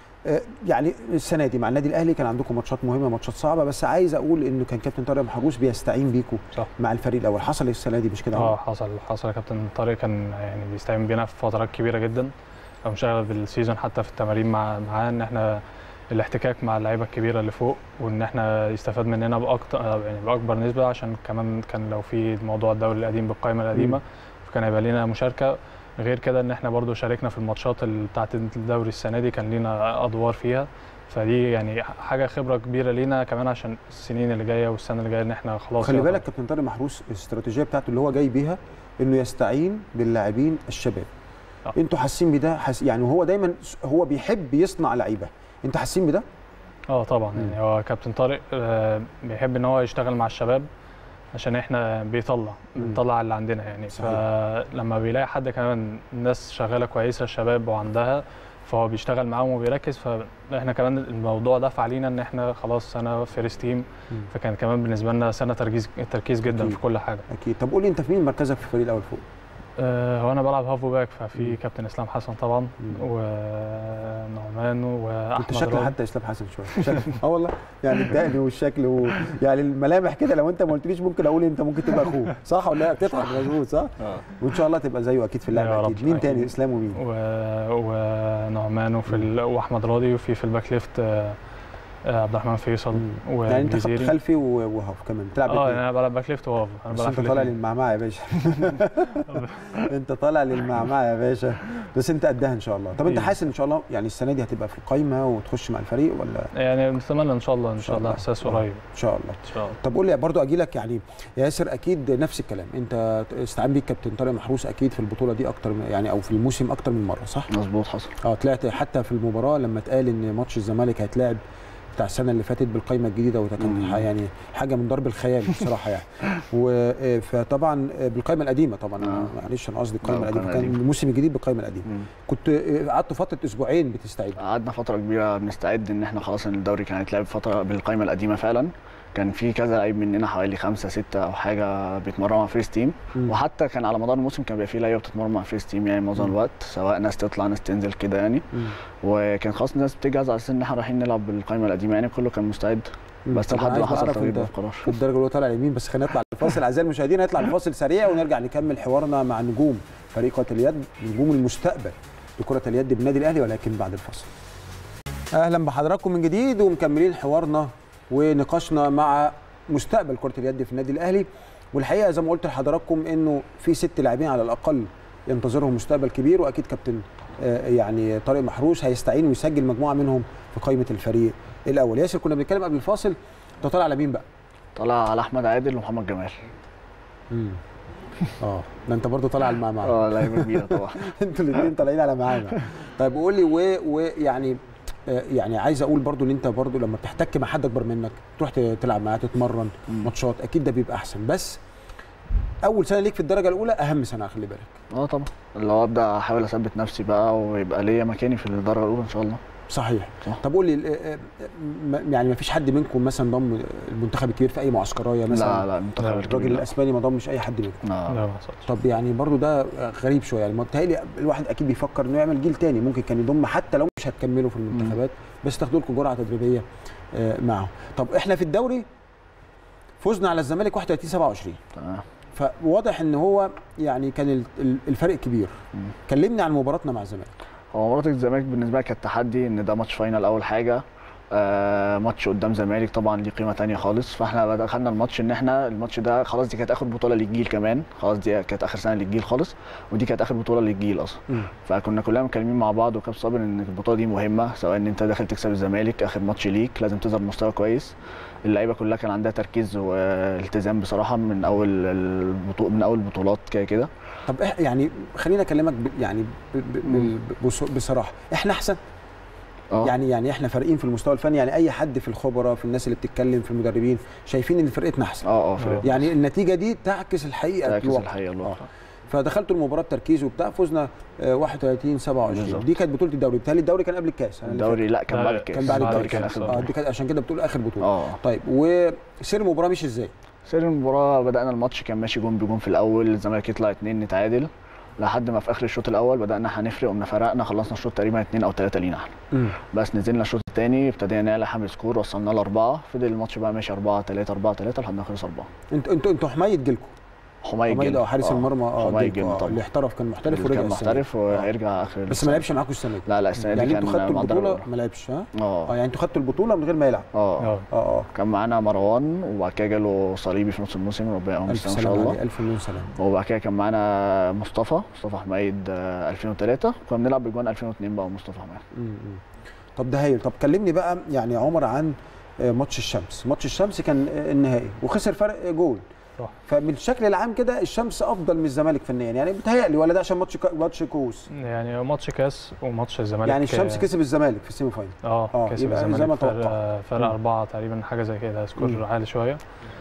يعني السنه دي مع النادي الاهلي كان عندكم ماتشات مهمه ماتشات صعبه بس عايز اقول انه كان كابتن طارق محروس بيستعين بيكم مع الفريق الاول حصل السنه دي مش كده اه حصل حصل يا كابتن طارق كان يعني بيستعين بينا في فترات كبيره جدا او مشغل بالسيزون حتى في التمارين مع معاه ان احنا الاحتكاك مع اللعيبه الكبيره اللي فوق وان احنا يستفاد مننا باكتر يعني باكبر نسبه عشان كمان كان لو في موضوع الدوري القديم بالقائمه القديمه فكان هيبقى لنا مشاركه غير كده ان احنا برضو شاركنا في الماتشات بتاعه الدوري السنه دي كان لينا ادوار فيها فدي يعني حاجه خبره كبيره لينا كمان عشان السنين اللي جايه والسنه اللي جايه ان احنا خلاص خلي بالك كابتن طارق محروس الاستراتيجيه بتاعته اللي هو جاي بيها انه يستعين باللاعبين الشباب أه. انتوا حاسين بده حس... يعني هو دايما هو بيحب يصنع لعيبه انتوا حاسين بده اه طبعا يعني هو كابتن طارق آه بيحب ان هو يشتغل مع الشباب عشان احنا بيطلع بنطلع اللي عندنا يعني صحيح. فلما بيلاقي حد كمان الناس شغاله كويسه الشباب وعندها فهو بيشتغل معاهم وبيركز فاحنا كمان الموضوع دفع علينا ان احنا خلاص سنه فيرست تيم فكان كمان بالنسبه لنا سنه تركيز تركيز جدا أكيد. في كل حاجه اكيد طب قول لي انت في مين مركزك في الفريق الاول فوق آه هو انا بلعب هافو باك ففي كابتن اسلام حسن طبعا ونعمان واحمد انت شكل حتى اسلام حسن شويه اه والله يعني الدقن والشكل و... يعني الملامح كده لو انت ما قلتليش ممكن اقول انت ممكن تبقى اخوه صح ولا لا بتضحك مظبوط صح اه وان شاء الله تبقى زيه اكيد في اللعبه اكيد مين تاني اسلام ومين و... ونعمان وفي ال... واحمد راضي وفي في الباك ليفت آه، عبد الرحمن فيصل يعني انت خط والجزيري خلفي و- وهاف كمان بتلعب اه باتنين. يعني انا بلعب باك ليفت وهاف انا بس بلعب انت في طالع الاتنين. للمعمعة يا باشا انت طالع للمعمعة يا باشا بس انت قدها ان شاء الله طب انت إيه. حاسس ان شاء الله يعني السنه دي هتبقى في القايمه وتخش مع الفريق ولا يعني نتمنى ان شاء الله ان شاء الله احساس قريب ان شاء الله ان شاء الله طب قول لي برضو اجي لك يعني يا ياسر اكيد نفس الكلام انت استعان بيك كابتن طارق محروس اكيد في البطوله دي اكتر من- يعني او في الموسم اكتر من مره صح مظبوط حصل اه طلعت حتى في المباراه لما اتقال ان ماتش الزمالك هيتلعب بتاع السنه اللي فاتت بالقائمه الجديده وده كان مم. يعني حاجه من ضرب الخيال بصراحه يعني و- آه، فطبعا آه، بالقائمه القديمه طبعا آه. معلش انا قصدي القائمه لا، القديمه القائمة كان القديمة. الموسم الجديد بالقائمه القديمه مم. كنت آه، قعدت فتره اسبوعين بتستعيد قعدنا فتره كبيره بنستعد ان احنا خلاص ان الدوري كان هيتلعب فتره بالقائمه القديمه فعلا كان في كذا لعيب مننا حوالي خمسة ستة أو حاجة بيتمرنوا مع فريز تيم مم. وحتى كان على مدار الموسم كان بيبقى في لعيبة بتتمرن مع فريز تيم يعني معظم مم. الوقت سواء ناس تطلع ناس تنزل كده يعني مم. وكان خلاص الناس بتجهز على أساس إن احنا رايحين نلعب بالقائمة القديمة يعني كله كان مستعد مم. بس طب لحد أنا ما عايز حصل أعرف تغيير أنت في القرار في الدرجه اللي هو طالع اليمين بس خلينا نطلع الفاصل اعزائي المشاهدين نطلع الفاصل سريع ونرجع نكمل حوارنا مع نجوم فريق كره اليد نجوم المستقبل لكره اليد بالنادي الاهلي ولكن بعد الفاصل اهلا بحضراتكم من جديد ومكملين حوارنا ونقاشنا مع مستقبل كره اليد في النادي الاهلي والحقيقه زي ما قلت لحضراتكم انه في ست لاعبين على الاقل ينتظرهم مستقبل كبير واكيد كابتن آه، يعني طارق محروس هيستعين ويسجل مجموعه منهم في قائمه الفريق الاول ياسر كنا بنتكلم قبل الفاصل انت طالع على مين بقى طلع على أحمد عادل ومحمد جمال اه ده انت برضه طالع على المعمعة اه لعيبة كبيرة طبعا انتوا الاثنين طالعين على معانا طيب قول لي ويعني يعني عايز اقول برضو ان انت برضو لما بتحتك مع حد اكبر منك تروح ت- تلعب معاه تتمرن مم. ماتشات اكيد ده بيبقى احسن بس اول سنه ليك في الدرجه الاولى اهم سنه خلي بالك اه طبعا اللي هو ابدا احاول اثبت نفسي بقى ويبقى ليا مكاني في الدرجه الاولى ان شاء الله صحيح صح. طب قول لي ال- آه، آه، يعني ما فيش حد منكم مثلا ضم المنتخب الكبير في اي معسكريه مثلا لا لا المنتخب لا، الكبير الراجل لا. الاسباني ما ضمش اي حد منكم لا. لا ما حصلش طب يعني برضو ده غريب شويه يعني ما بتهيألي الواحد اكيد بيفكر انه يعمل جيل تاني ممكن كان يضم حتى لو مش هتكملوا في المنتخبات بس تاخدوا لكم جرعه تدريبيه آه، معه طب احنا في الدوري فزنا على الزمالك 31 27 تمام فواضح ان هو يعني كان ال- ال- الفرق كبير مم. كلمني عن مباراتنا مع الزمالك هو مباراة الزمالك بالنسبة لي كانت تحدي ان ده ماتش فاينل اول حاجة آه ماتش قدام زمالك طبعا ليه قيمة تانية خالص فاحنا دخلنا الماتش ان احنا الماتش ده خلاص دي كانت اخر بطولة للجيل كمان خلاص دي كانت اخر سنة للجيل خالص ودي كانت اخر بطولة للجيل اصلا مم. فكنا كلنا مكلمين مع بعض وكاب صابر ان البطولة دي مهمة سواء ان انت داخل تكسب الزمالك اخر ماتش ليك لازم تظهر مستوى كويس اللعيبة كلها كان عندها تركيز والتزام بصراحة من اول البطولة من اول البطولات كده كده طب إح يعني خليني اكلمك ب- يعني ب- ب- مم. ب- بص- بصراحه احنا احسن اه يعني يعني احنا فارقين في المستوى الفني يعني اي حد في الخبراء في الناس اللي بتتكلم في المدربين شايفين ان فرقتنا احسن اه اه فرقت. يعني النتيجه دي تعكس الحقيقه تعكس الواقع. الحقيقة الواقع فدخلتوا المباراه بتركيز وبتاع فزنا آه، 31 27 بالظبط. دي كانت بطوله الدوري بالتالي الدوري كان قبل الكاس أنا اللي الدوري لا كان لا، بعد لا، الكاس كان بعد الدوري الكاس كان اخر اه بطولة. دي كانت عشان كده بتقول اخر بطوله اه طيب وسير المباراه مش ازاي سير المباراة بدأنا الماتش كان ماشي جون بجون في الأول الزمالك يطلع اتنين نتعادل لحد ما في آخر الشوط الأول بدأنا هنفرق قمنا فرقنا خلصنا الشوط تقريبا اتنين أو تلاتة لينا احنا بس نزلنا الشوط التاني ابتدينا نعلى حمل سكور وصلنا لأربعة فضل الماتش بقى ماشي أربعة تلاتة أربعة تلاتة لحد ما خلص أربعة انتوا انتوا انتوا حمايد جيلكم حمايد حمايد جدا اه حارس المرمى اه حمايد جيلكم، جدا آه، طبعا اللي احترف كان محترف اللي ورجع كان السنة دي. محترف وهيرجع آخر بس السنة. ما لعبش معاكم السنه دي لا لا السنة دي يعني كان انتوا خدتوا مع البطوله درجة. ما لعبش ها اه اه يعني انتوا خدتوا البطوله من غير ما يلعب اه اه اه اه كان معانا مروان وبعد كده جاله صليبي في نص الموسم ربنا يقوم الف ان شاء سلام الله عليه الف مليون سلام وبعد كده كان معانا مصطفى مصطفى حمايد آه، 2003 كنا بنلعب بجوان 2002 بقى مصطفى حمايد مم، مم. طب ده هايل طب كلمني بقى يعني عمر عن آه، ماتش الشمس ماتش الشمس كان آه، النهائي وخسر فرق جول صح. فبالشكل العام كده الشمس افضل من الزمالك فنيا يعني بتهيألي ولا ده عشان ماتش كا- ماتش كوس يعني ماتش كاس وماتش الزمالك يعني الشمس كسب الزمالك في السيمي فاينل اه آه، كسب يبقى زي ما الزمالك توقعت. فرق, فرق مم. أربعة تقريبا حاجة زي كده مم. سكور عالي شوية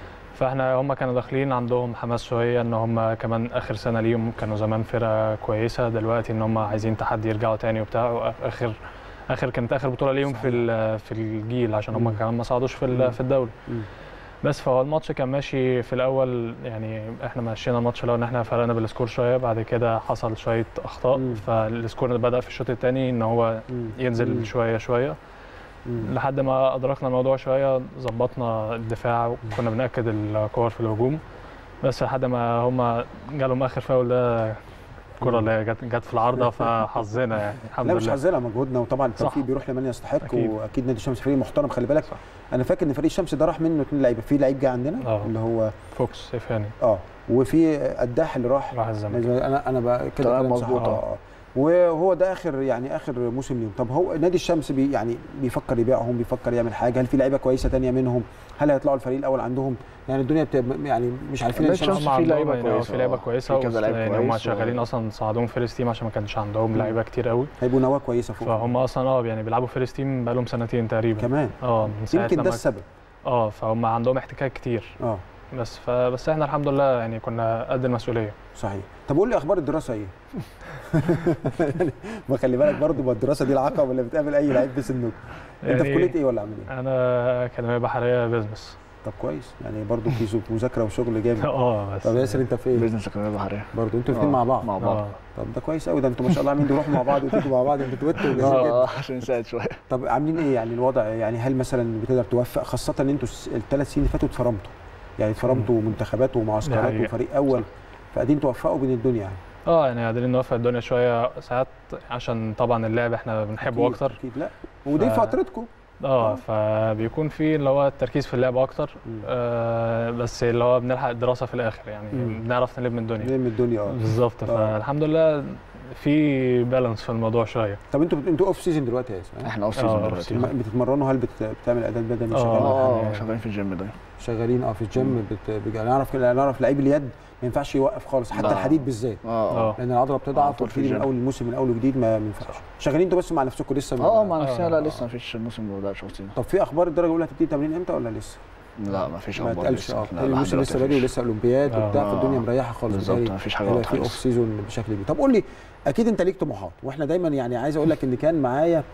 فاحنا هم كانوا داخلين عندهم حماس شوية ان هم كمان اخر سنة ليهم كانوا زمان فرقة كويسة دلوقتي ان هم عايزين تحدي يرجعوا تاني وبتاع اخر اخر كانت اخر بطولة ليهم في ال- في الجيل عشان مم. هم كمان ما صعدوش في مم. ال- في الدوري مم. بس فهو الماتش كان ماشي في الاول يعني احنا مشينا الماتش لو ان احنا فرقنا بالسكور شويه بعد كده حصل شويه اخطاء مم. فالسكور بدا في الشوط الثاني ان هو مم. ينزل مم. شويه شويه مم. لحد ما ادركنا الموضوع شويه ظبطنا الدفاع وكنا بناكد الكور في الهجوم بس لحد ما هم جالهم اخر فاول ده الكره اللي هي جت جت في العارضه فحظنا يعني الحمد لا مش لله حظنا مجهودنا وطبعا التوفيق صح. بيروح لمن يستحق أكيد. واكيد نادي الشمس فريق محترم خلي بالك انا فاكر ان فريق الشمس ده راح منه اثنين لعيبه في لعيب جه عندنا آه. اللي هو فوكس سيفاني اه وفي قداح اللي راح راح الزمالك انا انا بقى كده تمام كلام صح مظبوط، اه آه. وهو ده اخر يعني اخر موسم ليهم طب هو نادي الشمس بي يعني بيفكر يبيعهم بيفكر يعمل حاجه هل في لعيبه كويسه تانية منهم هل هيطلعوا الفريق الاول عندهم يعني الدنيا بت... يعني مش عارفين نادي الشمس هم في لعيبة عندهم يعني آه، كويسة، في لعيبه آه. كويسه في كذا وست- لعيب يعني هم كويس و- شغالين اصلا صعدوهم فيرست تيم عشان ما كانش عندهم مم. لعيبه كتير قوي هيبقوا نواه كويسه فوق فهم اصلا اه يعني بيلعبوا فيرست تيم بقالهم سنتين تقريبا كمان اه من ساعه يمكن ده لما السبب اه فهم عندهم احتكاك كتير اه بس فبس احنا الحمد لله يعني كنا قد المسؤوليه صحيح طب قول لي اخبار الدراسه ايه ما خلي بالك برضو ما الدراسه دي العقبه اللي بتقابل اي لعيب في سنك انت في يعني كليه ايه ولا عامل ايه انا اكاديميه بحريه بيزنس طب كويس يعني برضو في زو- مذاكره وشغل جامد اه بس طب ياسر انت في ايه بيزنس اكاديميه بحريه برضو انتوا الاثنين آه، مع بعض مع بعض اه طب ده كويس قوي ده انتوا ما شاء الله عاملين تروحوا مع بعض وتيجوا مع بعض انتوا دويتوا جامدين جدا اه عشان نساعد شويه طب عاملين ايه يعني الوضع يعني هل مثلا بتقدر توفق خاصه ان انتوا الثلاث سنين اللي فاتوا اتفرمتوا يعني اتفرمتوا منتخبات ومعسكرات حقيقة. وفريق اول فقاعدين توفقوا بين الدنيا يعني اه يعني قادرين نوفق الدنيا شويه ساعات عشان طبعا اللعب احنا بنحبه أكيد، اكتر اكيد لا ودي ف- فترتكم اه فبيكون في اللي هو التركيز في اللعب اكتر مم. آه بس اللي هو بنلحق الدراسه في الاخر يعني مم. بنعرف نلم الدنيا من الدنيا اه بالظبط آه. فالحمد لله في بالانس في الموضوع شويه طب انتوا انتوا اوف سيزون دلوقتي يا ياسر ها؟ احنا اوف آه، سيزون off دلوقتي season. ما- بتتمرنوا هل بت... بتعمل اعداد بدني آه. شغالين اه يعني- اه شغالين في الجيم ده شغالين اه في الجيم بت... بج... انا اعرف كده انا اعرف لعيب اليد ما ينفعش يوقف خالص حتى لا. الحديد بالذات اه اه اه لان العضله على بتضعف طول في وبتبتدي من الجيم. اول الموسم من اول وجديد ما ما ينفعش شغالين انتوا بس مع نفسكم لسه ما- اه مع نفسنا آه. لا لسه ما فيش الموسم ما بداش اوف سيزون طب في اخبار الدرجه الاولى هتبتدي تمرين امتى ولا لسه؟ لا ما فيش ما اخبار اتقالش لسه اه لا، بالتالي لحد الموسم دلوقتي لسه بادئ مفيش. ولسه اولمبياد آه. وبتاع فالدنيا مريحه خالص بالظبط بالتالي ما فيش حاجه هيبقى واضحه في اوف لسه سيزون بشكل كبير طب قول لي اكيد انت ليك طموحات واحنا دايما يعني عايز اقول لك ان كان معايا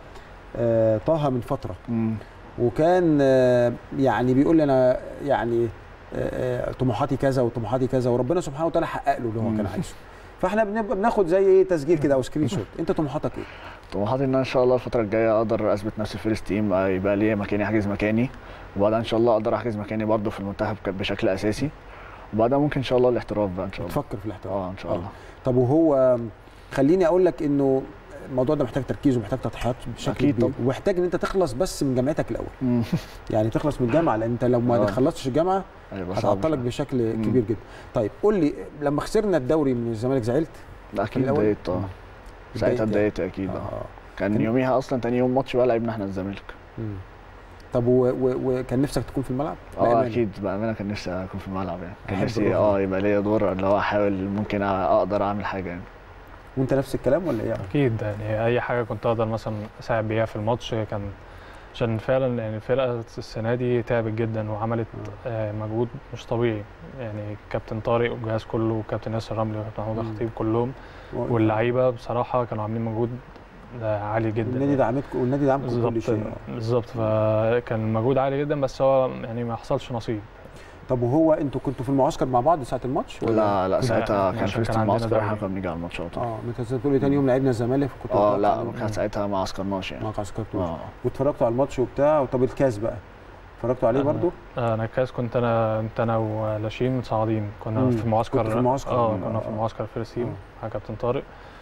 آه طه من فتره مم. وكان آه يعني بيقول لي انا يعني آه آه، طموحاتي كذا وطموحاتي كذا وربنا سبحانه وتعالى حقق له اللي هو مم. كان عايزه فاحنا بنبقى بناخد زي ايه تسجيل كده او سكرين شوت انت طموحاتك ايه؟ طموحاتي ان انا ان شاء الله الفتره الجايه اقدر اثبت نفسي في فيرست تيم آه، يبقى ليا مكاني احجز مكاني وبعدها ان شاء الله اقدر احجز مكاني برضه في المنتخب ك- بشكل اساسي وبعدها ممكن ان شاء الله الاحتراف بقى ان شاء الله تفكر في الاحتراف اه ان شاء الله طب وهو خليني اقول لك انه الموضوع ده محتاج تركيز ومحتاج تضحيات بشكل أكيد كبير طبعا. ومحتاج ان انت تخلص بس من جامعتك الاول مم. يعني تخلص من الجامعه لان انت لو ما آه. خلصتش الجامعه هيبقى صعب هتعطلك شوية. بشكل مم. كبير جدا طيب قول لي لما خسرنا الدوري من الزمالك زعلت لا اكيد الأول؟ اتضايقت اه مم. ساعتها اتضايقت اتضايقت اكيد اه آه. كان كان- يوميها اصلا تاني يوم ماتش بقى لعبنا احنا الزمالك مم. طب و- و- وكان نفسك تكون في الملعب؟ اه بأمانة. اكيد بامانه كان نفسي اكون في الملعب يعني كان أحب نفسي الروح اه يبقى ليا دور اللي هو احاول ممكن اقدر اعمل حاجه يعني وانت نفس الكلام ولا ايه؟ اكيد يعني اي حاجه كنت اقدر مثلا اساعد بيها في الماتش كان عشان فعلا يعني الفرقه السنه دي تعبت جدا وعملت آه، مجهود مش طبيعي يعني كابتن طارق والجهاز كله وكابتن ياسر رملي وكابتن محمود مم. الخطيب كلهم واللعيبه بصراحه كانوا عاملين مجهود آه، عالي جدا النادي دعمتكم والنادي دعمكم كل بالظبط شيء آه. بالظبط فكان المجهود عالي جدا بس هو يعني ما حصلش نصيب طب وهو انتوا كنتوا في المعسكر مع بعض ساعه الماتش؟ ولا- لا لا ساعتها كان عشان فيرست كان تيم عندنا معسكر احنا دوري. كنا بنيجي على الماتشات اه انت بتقول لي تاني يوم لعبنا الزمالك فكنت اه متوقع لا إن- كان ساعتها ما عسكرناش يعني ما عسكرتوش اه واتفرجتوا على الماتش وبتاع طب الكاس بقى اتفرجتوا عليه أنا- برضو؟ آه، انا الكاس كنت انا انت انا ولاشين متصاعدين كنا مم. في معسكر كنتوا في المعسكر. اه مم. كنا في آه. معسكر فيرست تيم آه. مع كابتن طارق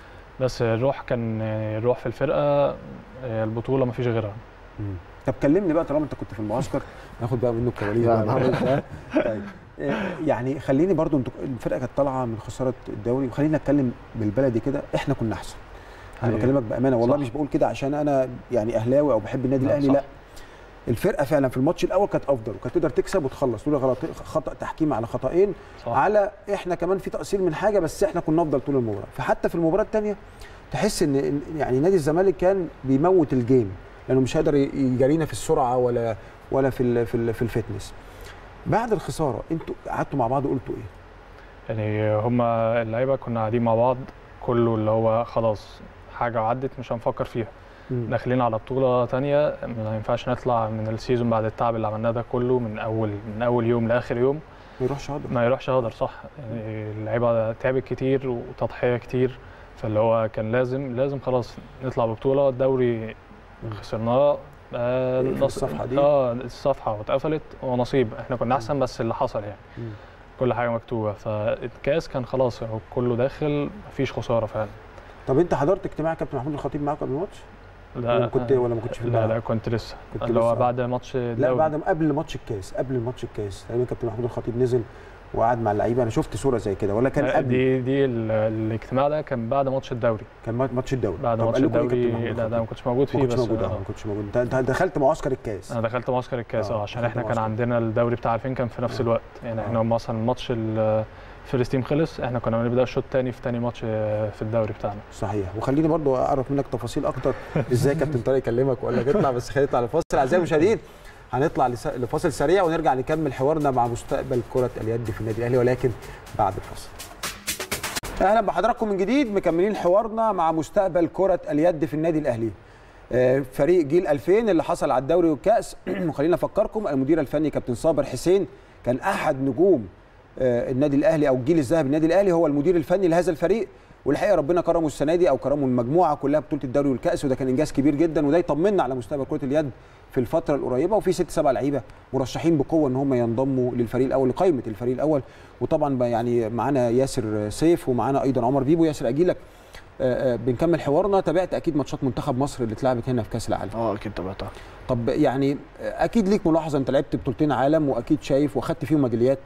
بس الروح كان يعني الروح في الفرقه آه، البطوله ما فيش غيرها طب كلمني بقى طالما انت كنت في المعسكر ناخد بقى منه الكواليس لا، بقى لا. الكواليس ده. طيب إيه، يعني خليني برضو انتوا الفرقه كانت طالعه من خساره الدوري وخلينا نتكلم بالبلدي كده احنا كنا احسن انا أيوة. بكلمك بامانه والله صح. مش بقول كده عشان انا يعني اهلاوي او بحب النادي لا، الاهلي صح. لا الفرقه فعلا في الماتش الاول كانت افضل وكانت تقدر تكسب وتخلص لولا غلط خطا تحكيم على خطأين صح. على احنا كمان في تقصير من حاجه بس احنا كنا افضل طول المباراه فحتى في المباراه الثانيه تحس ان إن يعني نادي الزمالك كان بيموت الجيم لانه مش هيقدر ي- يجارينا في السرعه ولا ولا في ال في ال في الفتنس بعد الخساره انتوا قعدتوا مع بعض وقلتوا ايه يعني هما اللعيبه كنا قاعدين مع بعض كله اللي هو خلاص حاجه عدت مش هنفكر فيها داخلين على بطوله تانية ما ينفعش نطلع من السيزون بعد التعب اللي عملناه ده كله من اول من اول يوم لاخر يوم ما يروحش هدر ما يروحش هدر صح يعني اللعيبه تعبت كتير وتضحيه كتير فاللي هو كان لازم لازم خلاص نطلع ببطوله الدوري خسرناه آه نقفل نص- الصفحة دي. اه الصفحه واتقفلت ونصيب احنا كنا احسن بس اللي حصل يعني مم. كل حاجه مكتوبه فالكاس كان خلاص هو كله داخل مفيش خساره فعلا طب انت حضرت اجتماع كابتن محمود الخطيب معاك قبل الماتش؟ لا ولا كنت ولا ما كنتش في لا الملعب؟ لا كنت لسه كنت اللي هو لسه. بعد ماتش لا الدوري. بعد ما قبل ماتش الكاس قبل ماتش الكاس تقريبا كابتن محمود الخطيب نزل وقعد مع اللعيبه انا شفت صوره زي كده ولا كان لا، قبل دي دي ال- الاجتماع ده كان بعد ماتش الدوري كان ماتش الدوري بعد طب ماتش قال لكم ايه كابتن الدوري محمود لا ده الخطيب؟ ما كنتش موجود فيه ما كنتش بس موجود اه آه. ما كنتش موجود انت انت دخلت معسكر الكاس انا دخلت معسكر الكاس آه، اه عشان دخلت احنا كان معسكر. عندنا الدوري بتاع 2000 كان في نفس الوقت يعني احنا مثلا ماتش ال- فيرست تيم خلص احنا كنا بنبدا الشوط الثاني في ثاني ماتش آه، في الدوري بتاعنا صحيح وخليني برضو اعرف منك تفاصيل اكتر ازاي كابتن طارق يكلمك ولا تطلع بس خلينا نطلع لفاصل اعزائي المشاهدين هنطلع لس- لفاصل سريع ونرجع نكمل حوارنا مع مستقبل كره اليد في النادي الاهلي ولكن بعد الفاصل اهلا بحضراتكم من جديد مكملين حوارنا مع مستقبل كره اليد في النادي الاهلي آه، فريق جيل 2000 اللي حصل على الدوري والكاس وخلينا افكركم المدير الفني كابتن صابر حسين كان احد نجوم آه، النادي الاهلي او الجيل الذهبي النادي الاهلي هو المدير الفني لهذا الفريق والحقيقه ربنا كرمه السنه دي او كرمه المجموعه كلها بطوله الدوري والكاس وده كان انجاز كبير جدا وده يطمنا على مستقبل كره اليد في الفتره القريبه وفي ست سبع لعيبه مرشحين بقوه ان هم ينضموا للفريق الاول لقائمه الفريق الاول وطبعا بقى يعني معانا ياسر سيف ومعانا ايضا عمر بيبو ياسر اجيلك آه، آه، بنكمل حوارنا تابعت اكيد ماتشات منتخب مصر اللي اتلعبت هنا في كاس العالم اه اكيد تابعتها طب يعني آه، اكيد ليك ملاحظه انت لعبت بطولتين عالم واكيد شايف واخدت فيهم ميداليات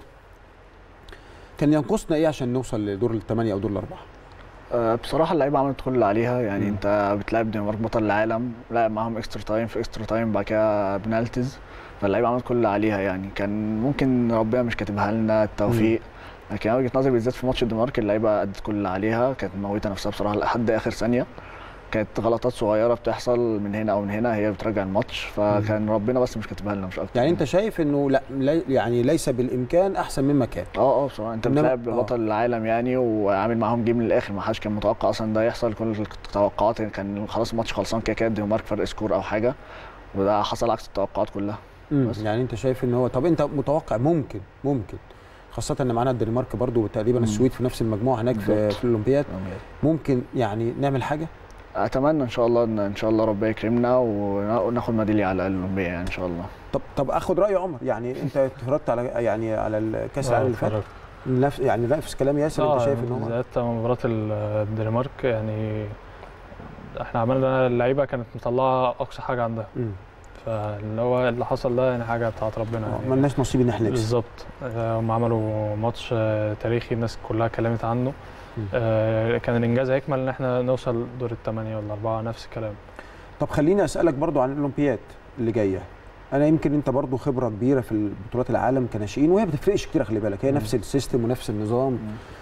كان ينقصنا ايه عشان نوصل لدور الثمانيه او دور الاربعه آه، بصراحه اللعيبه عملت كل اللي عليها يعني انت بتلعب الدنمارك بطل العالم لعب معاهم اكسترا تايم في اكسترا تايم بعد كده بنالتيز فاللعيبه عملت كل اللي عليها يعني كان ممكن ربنا مش كاتبها لنا التوفيق لكن انا وجهه نظري بالذات في ماتش الدنمارك اللعيبه ادت كل اللي عليها كانت موته نفسها بصراحه لحد اخر ثانيه كانت غلطات صغيره بتحصل من هنا او من هنا هي بترجع الماتش فكان ربنا بس مش كاتبها لنا مش اكتر يعني انت شايف انه لا لي- يعني ليس بالامكان احسن مما كان اه اه بصراحه انت إنما- بتلعب آه. بطل العالم يعني وعامل معاهم جيم للاخر ما حدش كان متوقع اصلا ده يحصل كل التوقعات كان خلاص الماتش خلصان كده كده الدنمارك فرق سكور او حاجه وده حصل عكس التوقعات كلها مم. يعني انت شايف ان هو طب انت متوقع ممكن ممكن خاصة ان معانا الدنمارك برضو وتقريبا مم. السويد في نفس المجموعة هناك في, بالظبط. في الاولمبياد ممكن يعني نعمل حاجة اتمنى ان شاء الله ان ان شاء الله ربنا يكرمنا ونا- وناخد ميداليه على الاقل الاولمبيه يعني ان شاء الله طب طب اخد رأي عمر يعني انت اتفرجت على يعني على الكاس آه، العالم اللي فات اتفرجت. نفس يعني نفس كلام ياسر انت شايف ان هو بالذات مباراة ال- الدنمارك يعني احنا عملنا اللعيبة كانت مطلعة أقصى حاجة عندها مم. فاللي هو اللي حصل ده يعني حاجة بتاعت ربنا آه، يعني ملناش نصيب ان احنا نكسب بالظبط آه، هم عملوا ماتش آه، تاريخي الناس كلها اتكلمت عنه مم. آه، كان الإنجاز هيكمل إن احنا نوصل دور الثمانية ولا الأربعة نفس الكلام طب خليني اسالك برضو عن الاولمبياد اللي جايه انا يمكن انت برضو خبره كبيره في بطولات العالم كناشئين وهي ما بتفرقش كتير خلي بالك هي نفس السيستم ونفس النظام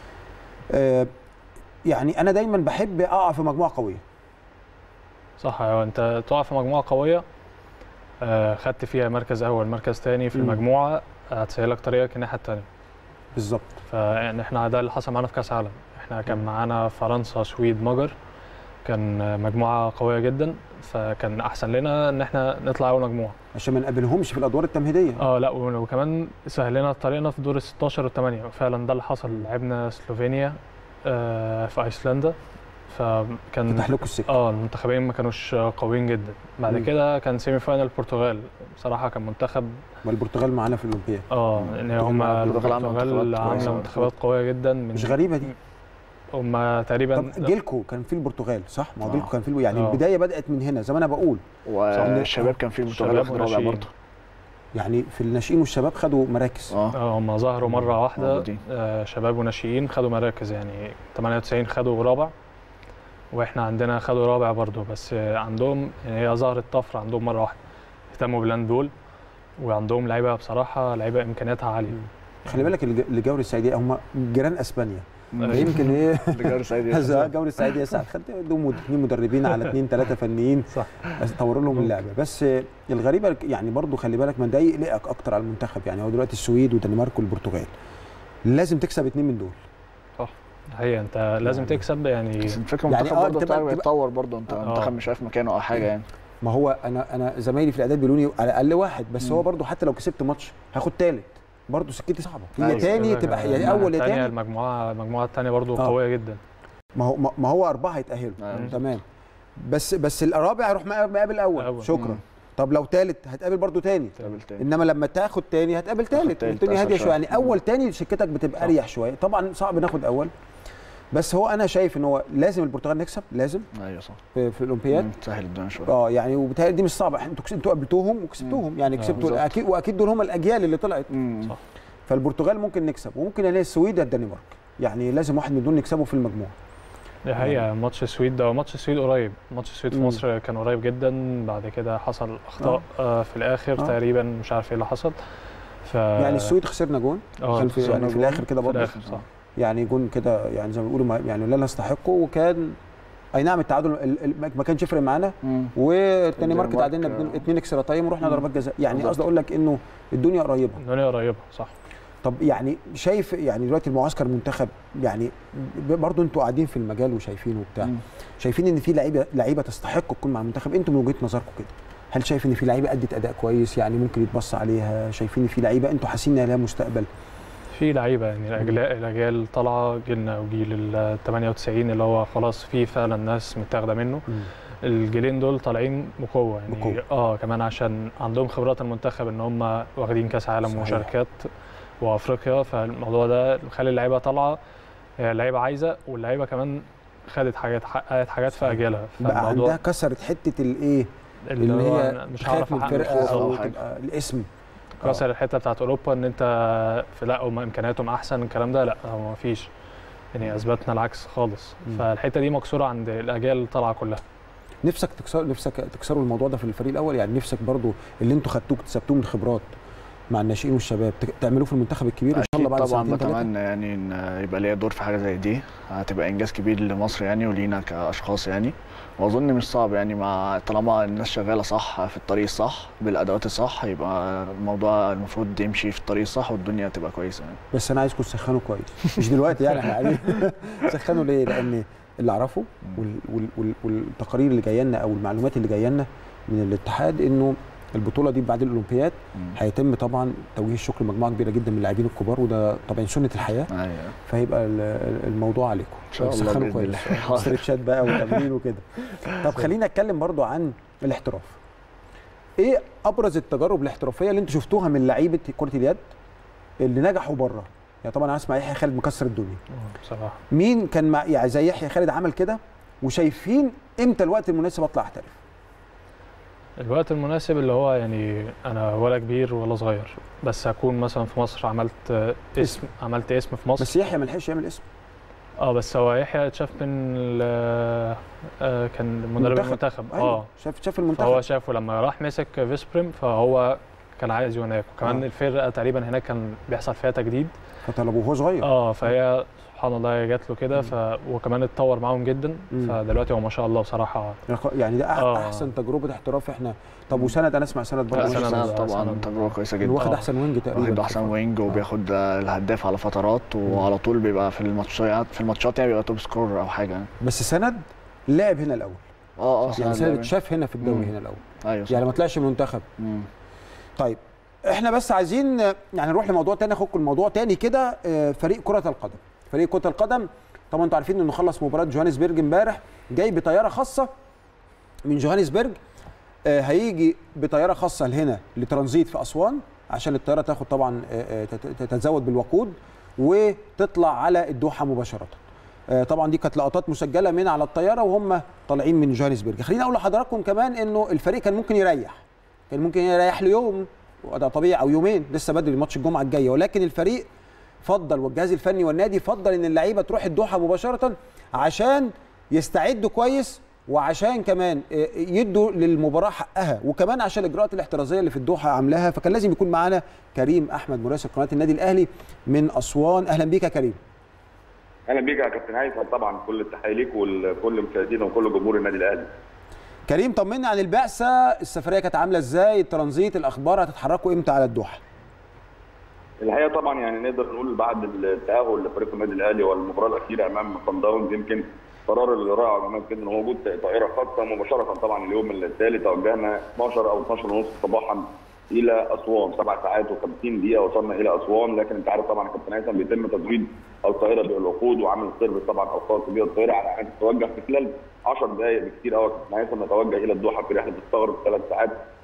آه يعني انا دايما بحب اقع في مجموعه قويه صح هو انت تقع في مجموعه قويه آه، خدت فيها مركز اول مركز تاني في مم. المجموعه هتسهلك طريقك الناحيه التانيه بالظبط فيعني احنا ده اللي حصل معانا في كاس عالم احنا كان معانا فرنسا سويد مجر كان آه، مجموعه قويه جدا فكان احسن لنا ان احنا نطلع اول مجموعه عشان ما نقابلهمش في الادوار التمهيديه اه لا و- وكمان سهل لنا طريقنا في دور ال 16 والثمانيه فعلا ده اللي حصل لعبنا سلوفينيا آه، في ايسلندا فكان فتح لكم السكه اه المنتخبين ما كانوش قويين جدا بعد مم. كده كان سيمي فاينل البرتغال بصراحه كان منتخب ما البرتغال معانا في الاولمبياد اه ان هم البرتغال عاملة البرتغال منتخبات عامله كويسة. منتخبات قويه جدا من مش غريبه دي هم تقريبا طب جيلكو كان في البرتغال صح ما هو آه. جيلكو كان في يعني آه. البدايه بدات من هنا زي ما انا بقول والشباب كان في البرتغال شباب واخد رابع وناشئين. برضه يعني في الناشئين والشباب خدوا مراكز اه اه هم ظهروا مره واحده موجودين. آه شباب وناشئين خدوا مراكز يعني 98 خدوا رابع واحنا عندنا خدوا رابع برضو بس آه، عندهم يعني هي ظهرت طفره عندهم مره واحده اهتموا بالهاندبول وعندهم لعيبه بصراحه لعيبه امكانياتها عاليه خلي بالك الج- الجوري السعيديه هم جيران اسبانيا أيوة. يمكن ايه الرجال السعيدي هذا الجوري السعيدي يسعد خدت دوم اثنين مدربين على اثنين ثلاثه فنيين صح بس طوروا لهم اللعبه بس الغريبه يعني برضو خلي بالك ما ده يقلقك اكتر على المنتخب يعني هو دلوقتي السويد والدنمارك والبرتغال لازم تكسب اثنين من دول هي انت لازم يعني- تكسب يعني بس الفكره يعني المنتخب آه، برضه تبقى- بتاعه تبقى- بيتطور برضه انت آه. المنتخب مش عارف مكانه او حاجه يعني ما هو انا انا زمايلي في الاعداد بيقولوا لي على الاقل واحد بس هو برضو حتى لو كسبت ماتش هاخد ثالث برضو سكتي صعبه يا أيوة. تاني تبقى يا اول يا الثانيه تاني المجموعه المجموعه الثانيه برضو آه. قويه جدا ما هو ما هو اربعه هيتاهلوا أيوة. تمام بس بس الرابع هيروح مقابل الاول الأول. شكرا مم. طب لو ثالث هتقابل برضو تاني تقابل تاني. انما لما تاخد تاني هتقابل ثالث تالت، الدنيا أسهل هاديه شويه شوية. يعني اول تاني سكتك بتبقى اريح شويه طبعا صعب ناخد اول بس هو انا شايف ان هو لازم البرتغال نكسب لازم ايوه صح في, في الاولمبياد مم، تسهل الدنيا شويه اه يعني وبالتالي دي مش صعبه انتوا كس- انتوا قابلتوهم وكسبتوهم يعني آه، كسبتوا بالظبط. اكيد واكيد دول هم الاجيال اللي طلعت صح فالبرتغال ممكن نكسب وممكن يعني السويد يا الدنمارك يعني لازم واحد من دول نكسبه في المجموعه دي حقيقة ماتش السويد ده ماتش السويد قريب ماتش السويد في مم. مصر كان قريب جدا بعد كده حصل اخطاء آه. في الاخر آه. تقريبا مش عارف ايه اللي حصل ف يعني السويد خسرنا جون اه كان في خسرنا يعني في جون الاخر كده في برضه الآخر، صح. يعني جون كده يعني زي ما بيقولوا ما- يعني لا نستحقه وكان اي نعم التعادل ال- ال- ما كانش يفرق معانا والدنمارك الدنمارك، تعادلنا آه. اتنين- اتنين اكسترا تايم ورحنا مم. ضربات جزاء يعني بالظبط. قصدي اقول لك انه الدنيا قريبه الدنيا قريبة صح طب يعني شايف يعني دلوقتي المعسكر المنتخب يعني ب- برضه انتوا قاعدين في المجال وشايفينه وبتاع مم. شايفين ان في لعيبه لعيبه تستحق تكون مع المنتخب انتوا من وجهه نظركم كده هل شايف ان في لعيبه ادت اداء كويس يعني ممكن يتبص عليها شايفين ان في لعيبه انتوا حاسين ان لها مستقبل في لعيبة يعني الأجيال الأجيال طالعة جيلنا وجيل ال 98 اللي هو خلاص في فعلا ناس متاخدة منه الجيلين دول طالعين بقوة يعني بقوة. اه كمان عشان عندهم خبرات المنتخب ان هم واخدين كاس عالم صحيح. ومشاركات وافريقيا فالموضوع ده مخلي اللعيبه طالعه آه، اللعيبه عايزه واللعيبه كمان خدت حاجات حققت حاجات في اجيالها بقى عندها كسرت حته الايه اللي اللي هو هي أنا مش تخاف هعرف من أحقق الفرقه الفوز او أو حاجة. تبقى الاسم كسر الحته بتاعت اوروبا ان انت في لا هم امكانياتهم احسن الكلام ده لا هو ما فيش يعني اثبتنا العكس خالص مم. فالحته دي مكسوره عند الاجيال اللي طالعه كلها نفسك تكسر نفسك تكسروا الموضوع ده في الفريق الاول يعني نفسك برضو اللي انتوا خدتوه اكتسبتوه من خبرات مع الناشئين والشباب ت- تعملوه في المنتخب الكبير ان شاء الله بعد أكيد طبعا سنتين ثلاثه بتمنى يعني ان يبقى ليا دور في حاجه زي دي هتبقى انجاز كبير لمصر يعني ولينا كاشخاص يعني واظن مش صعب يعني مع طالما الناس شغاله صح في الطريق الصح بالادوات الصح يبقى الموضوع المفروض يمشي في الطريق الصح والدنيا تبقى كويسه يعني بس انا عايزكم تسخنوا كويس مش دلوقتي يعني احنا قاعدين تسخنوا ليه؟ لان اللي اعرفه وال وال وال والتقارير اللي جايه لنا او المعلومات اللي جايه لنا من الاتحاد انه البطوله دي بعد الاولمبياد هيتم طبعا توجيه الشكر لمجموعه كبيره جدا من اللاعبين الكبار وده طبعا سنه الحياه ايوه فهيبقى ال- الموضوع عليكم إن شاء الله تسخنوا بإذن كويس الله. استرتشات بقى وتمرين وكده طب خلينا نتكلم برضو عن الاحتراف ايه ابرز التجارب الاحترافيه اللي انتوا شفتوها من لعيبه كره اليد اللي نجحوا بره يعني طبعا انا اسمع يحيى خالد مكسر الدنيا بصراحه مين كان مع يعني زي يحيى خالد عمل كده وشايفين امتى الوقت المناسب اطلع احترف الوقت المناسب اللي هو يعني انا ولا كبير ولا صغير بس اكون مثلا في مصر عملت آه، اسم عملت اسم في مصر بس يحيى ما لحقش يعمل اسم اه بس هو يحيى اتشاف من ال- آه، كان مدرب منتخب. المنتخب أيوة. اه شاف شاف المنتخب فهو شافه لما راح مسك فيسبريم فهو كان عايز هناك وكمان آه. الفرقه تقريبا هناك كان بيحصل فيها تجديد فطلبوه وهو صغير اه فهي سبحان الله جات له كده ف... وكمان اتطور معاهم جدا مم. فدلوقتي هو ما شاء الله بصراحه يعني ده أح آه. احسن تجربه احتراف احنا طب وسند انا اسمع سند برضه لا، ماشي. سند. سند طبعا سند. تجربه كويسه كان جدا واخد آه. احسن وينج تقريبا واخد احسن وينج وبياخد آه، الهداف على فترات وعلى طول بيبقى في الماتشات في الماتشات يعني بيبقى توب سكور او حاجه يعني بس سند لعب هنا الاول اه اه يعني سند سند لعب. اتشاف هنا في الدوري مم. هنا الاول ايوه صح. يعني ما طلعش من المنتخب مم. طيب احنا بس عايزين آه، يعني نروح لموضوع تاني اخدكم الموضوع تاني كده آه، فريق كرة القدم فريق كرة القدم طبعا انتوا عارفين انه خلص مباراة جوهانسبرج امبارح جاي بطيارة خاصة من جوهانسبرج آه، هيجي بطيارة خاصة لهنا لترانزيت في أسوان عشان الطيارة تاخد طبعا آه، آه، تت- تتزود بالوقود وتطلع على الدوحة مباشرة آه، طبعا دي كانت لقطات مسجلة من على الطيارة وهم طالعين من جوهانسبرج خليني أقول لحضراتكم كمان إنه الفريق كان ممكن يريح كان ممكن يريح له يوم وده طبيعي او يومين لسه بدري ماتش الجمعه الجايه ولكن الفريق فضل والجهاز الفني والنادي فضل ان اللعيبه تروح الدوحه مباشره عشان يستعدوا كويس وعشان كمان آه، يدوا للمباراه حقها وكمان عشان الاجراءات الاحترازيه اللي في الدوحه عاملاها فكان لازم يكون معانا كريم احمد مراسل قناه النادي الاهلي من اسوان اهلا بيك يا كريم اهلا بيك يا كابتن هيثم طبعا كل التحيه ليك وكل مشاهدينا وكل جمهور النادي الاهلي كريم طمنا عن البعثه السفريه كانت عامله ازاي الترانزيت الاخبار هتتحركوا امتى على الدوحه الحقيقه طبعا يعني نقدر نقول بعد التاهل لفريق النادي الاهلي والمباراه الاخيره امام صن داونز يمكن قرار الرائع وجميل جدا ان هو وجود طائره خاصه مباشره طبعا اليوم التالي توجهنا 12 او 12 ونص صباحا الى اسوان سبع ساعات و50 دقيقه وصلنا الى اسوان لكن انت عارف طبعا يا كابتن هيثم بيتم تزويد الطائره بالوقود وعامل سيرفيس طبعا او خاص بها الطائره على ان تتوجه في خلال 10 دقائق بكثير قوي يا كابتن هيثم نتوجه الى الدوحه في رحله تستغرق ثلاث ساعات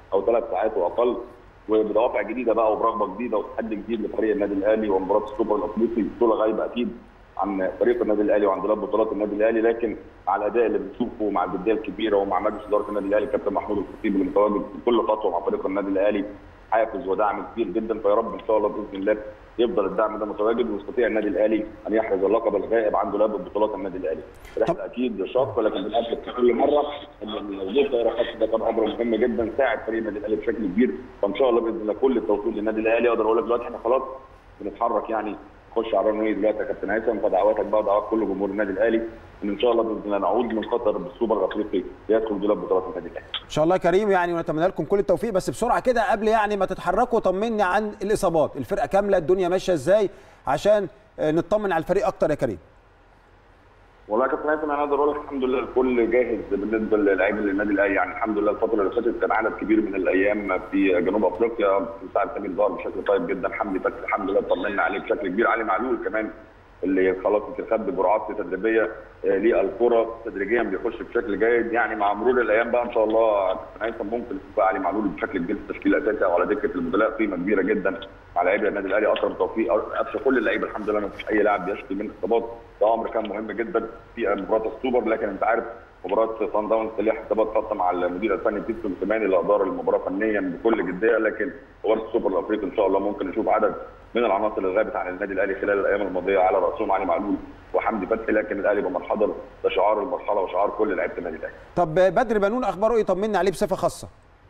او ثلاث ساعات واقل وبدوافع جديده بقى وبرغبه جديده وتحدي جديد لفريق النادي الاهلي ومباراه السوبر الافريقي بطوله غايبه اكيد عن فريق النادي الاهلي وعن دولاب بطولات النادي الاهلي لكن مع الاداء اللي بنشوفه مع الجديه الكبيره ومع مجلس اداره النادي الاهلي كابتن محمود الخطيب اللي متواجد في كل خطوه مع فريق النادي الاهلي حافز ودعم كبير جدا فيا رب ان شاء الله باذن الله يفضل الدعم ده متواجد ويستطيع النادي الاهلي ان يحرز اللقب الغائب عن دولاب بطولات النادي الاهلي. رحله اكيد شاقه لكن بنأكد في كل مره ان وجود طائره خاصه ده كان امر مهم جدا ساعد فريق النادي الاهلي بشكل كبير فان شاء الله باذن الله كل التوفيق للنادي الاهلي اقدر اقول لك دلوقتي احنا خلاص بنتحرك يعني نخش على الرنوي دلوقتي يا كابتن هيثم فدعواتك بقى ودعوات كل جمهور النادي الاهلي ان ان شاء الله باذن الله نعود من قطر بالسوبر الافريقي ليدخل دولاب بطولات النادي الاهلي. ان شاء الله يا كريم يعني ونتمنى لكم كل التوفيق بس بسرعه كده قبل يعني ما تتحركوا طمني عن الاصابات الفرقه كامله الدنيا ماشيه ازاي عشان نطمن على الفريق اكتر يا كريم والله يا كابتن هيثم انا اقدر اقول لك الحمد لله الكل جاهز بالنسبه للاعيبه النادي الاهلي يعني الحمد لله الفتره اللي فاتت كان عدد كبير من الايام في جنوب افريقيا مساعد سمير ظهر بشكل طيب جدا حمدي فتحي الحمد لله طمنا عليه بشكل كبير علي معلول كمان اللي خلاص يمكن خد جرعات تدريبيه للكره تدريجيا بيخش بشكل جيد يعني مع مرور الايام بقى ان شاء الله كابتن هيثم ممكن نشوف علي معلول بشكل كبير في التشكيل الاساسي او على دكه البدلاء قيمه كبيره جدا على لعيبه النادي الاهلي اكرم توفيق قفشه كل اللعيبه الحمد لله ما فيش اي لاعب بيشكي من اصابات ده امر كان مهم جدا في مباراه السوبر لكن انت عارف مباراه سان داونز ليها حسابات خاصه مع المدير الفني بيتسو موسيماني اللي ادار المباراه فنيا بكل جديه لكن مباراه السوبر الافريقي ان شاء الله ممكن نشوف عدد من العناصر اللي غابت عن النادي الاهلي خلال الايام الماضيه على راسهم علي معلول وحمدي فتحي لكن الاهلي بمنحدر ده شعار المرحله وشعار كل لعيبه النادي الاهلي. طب بدر بنون اخباره ايه طمنا عليه بصفه خاصه.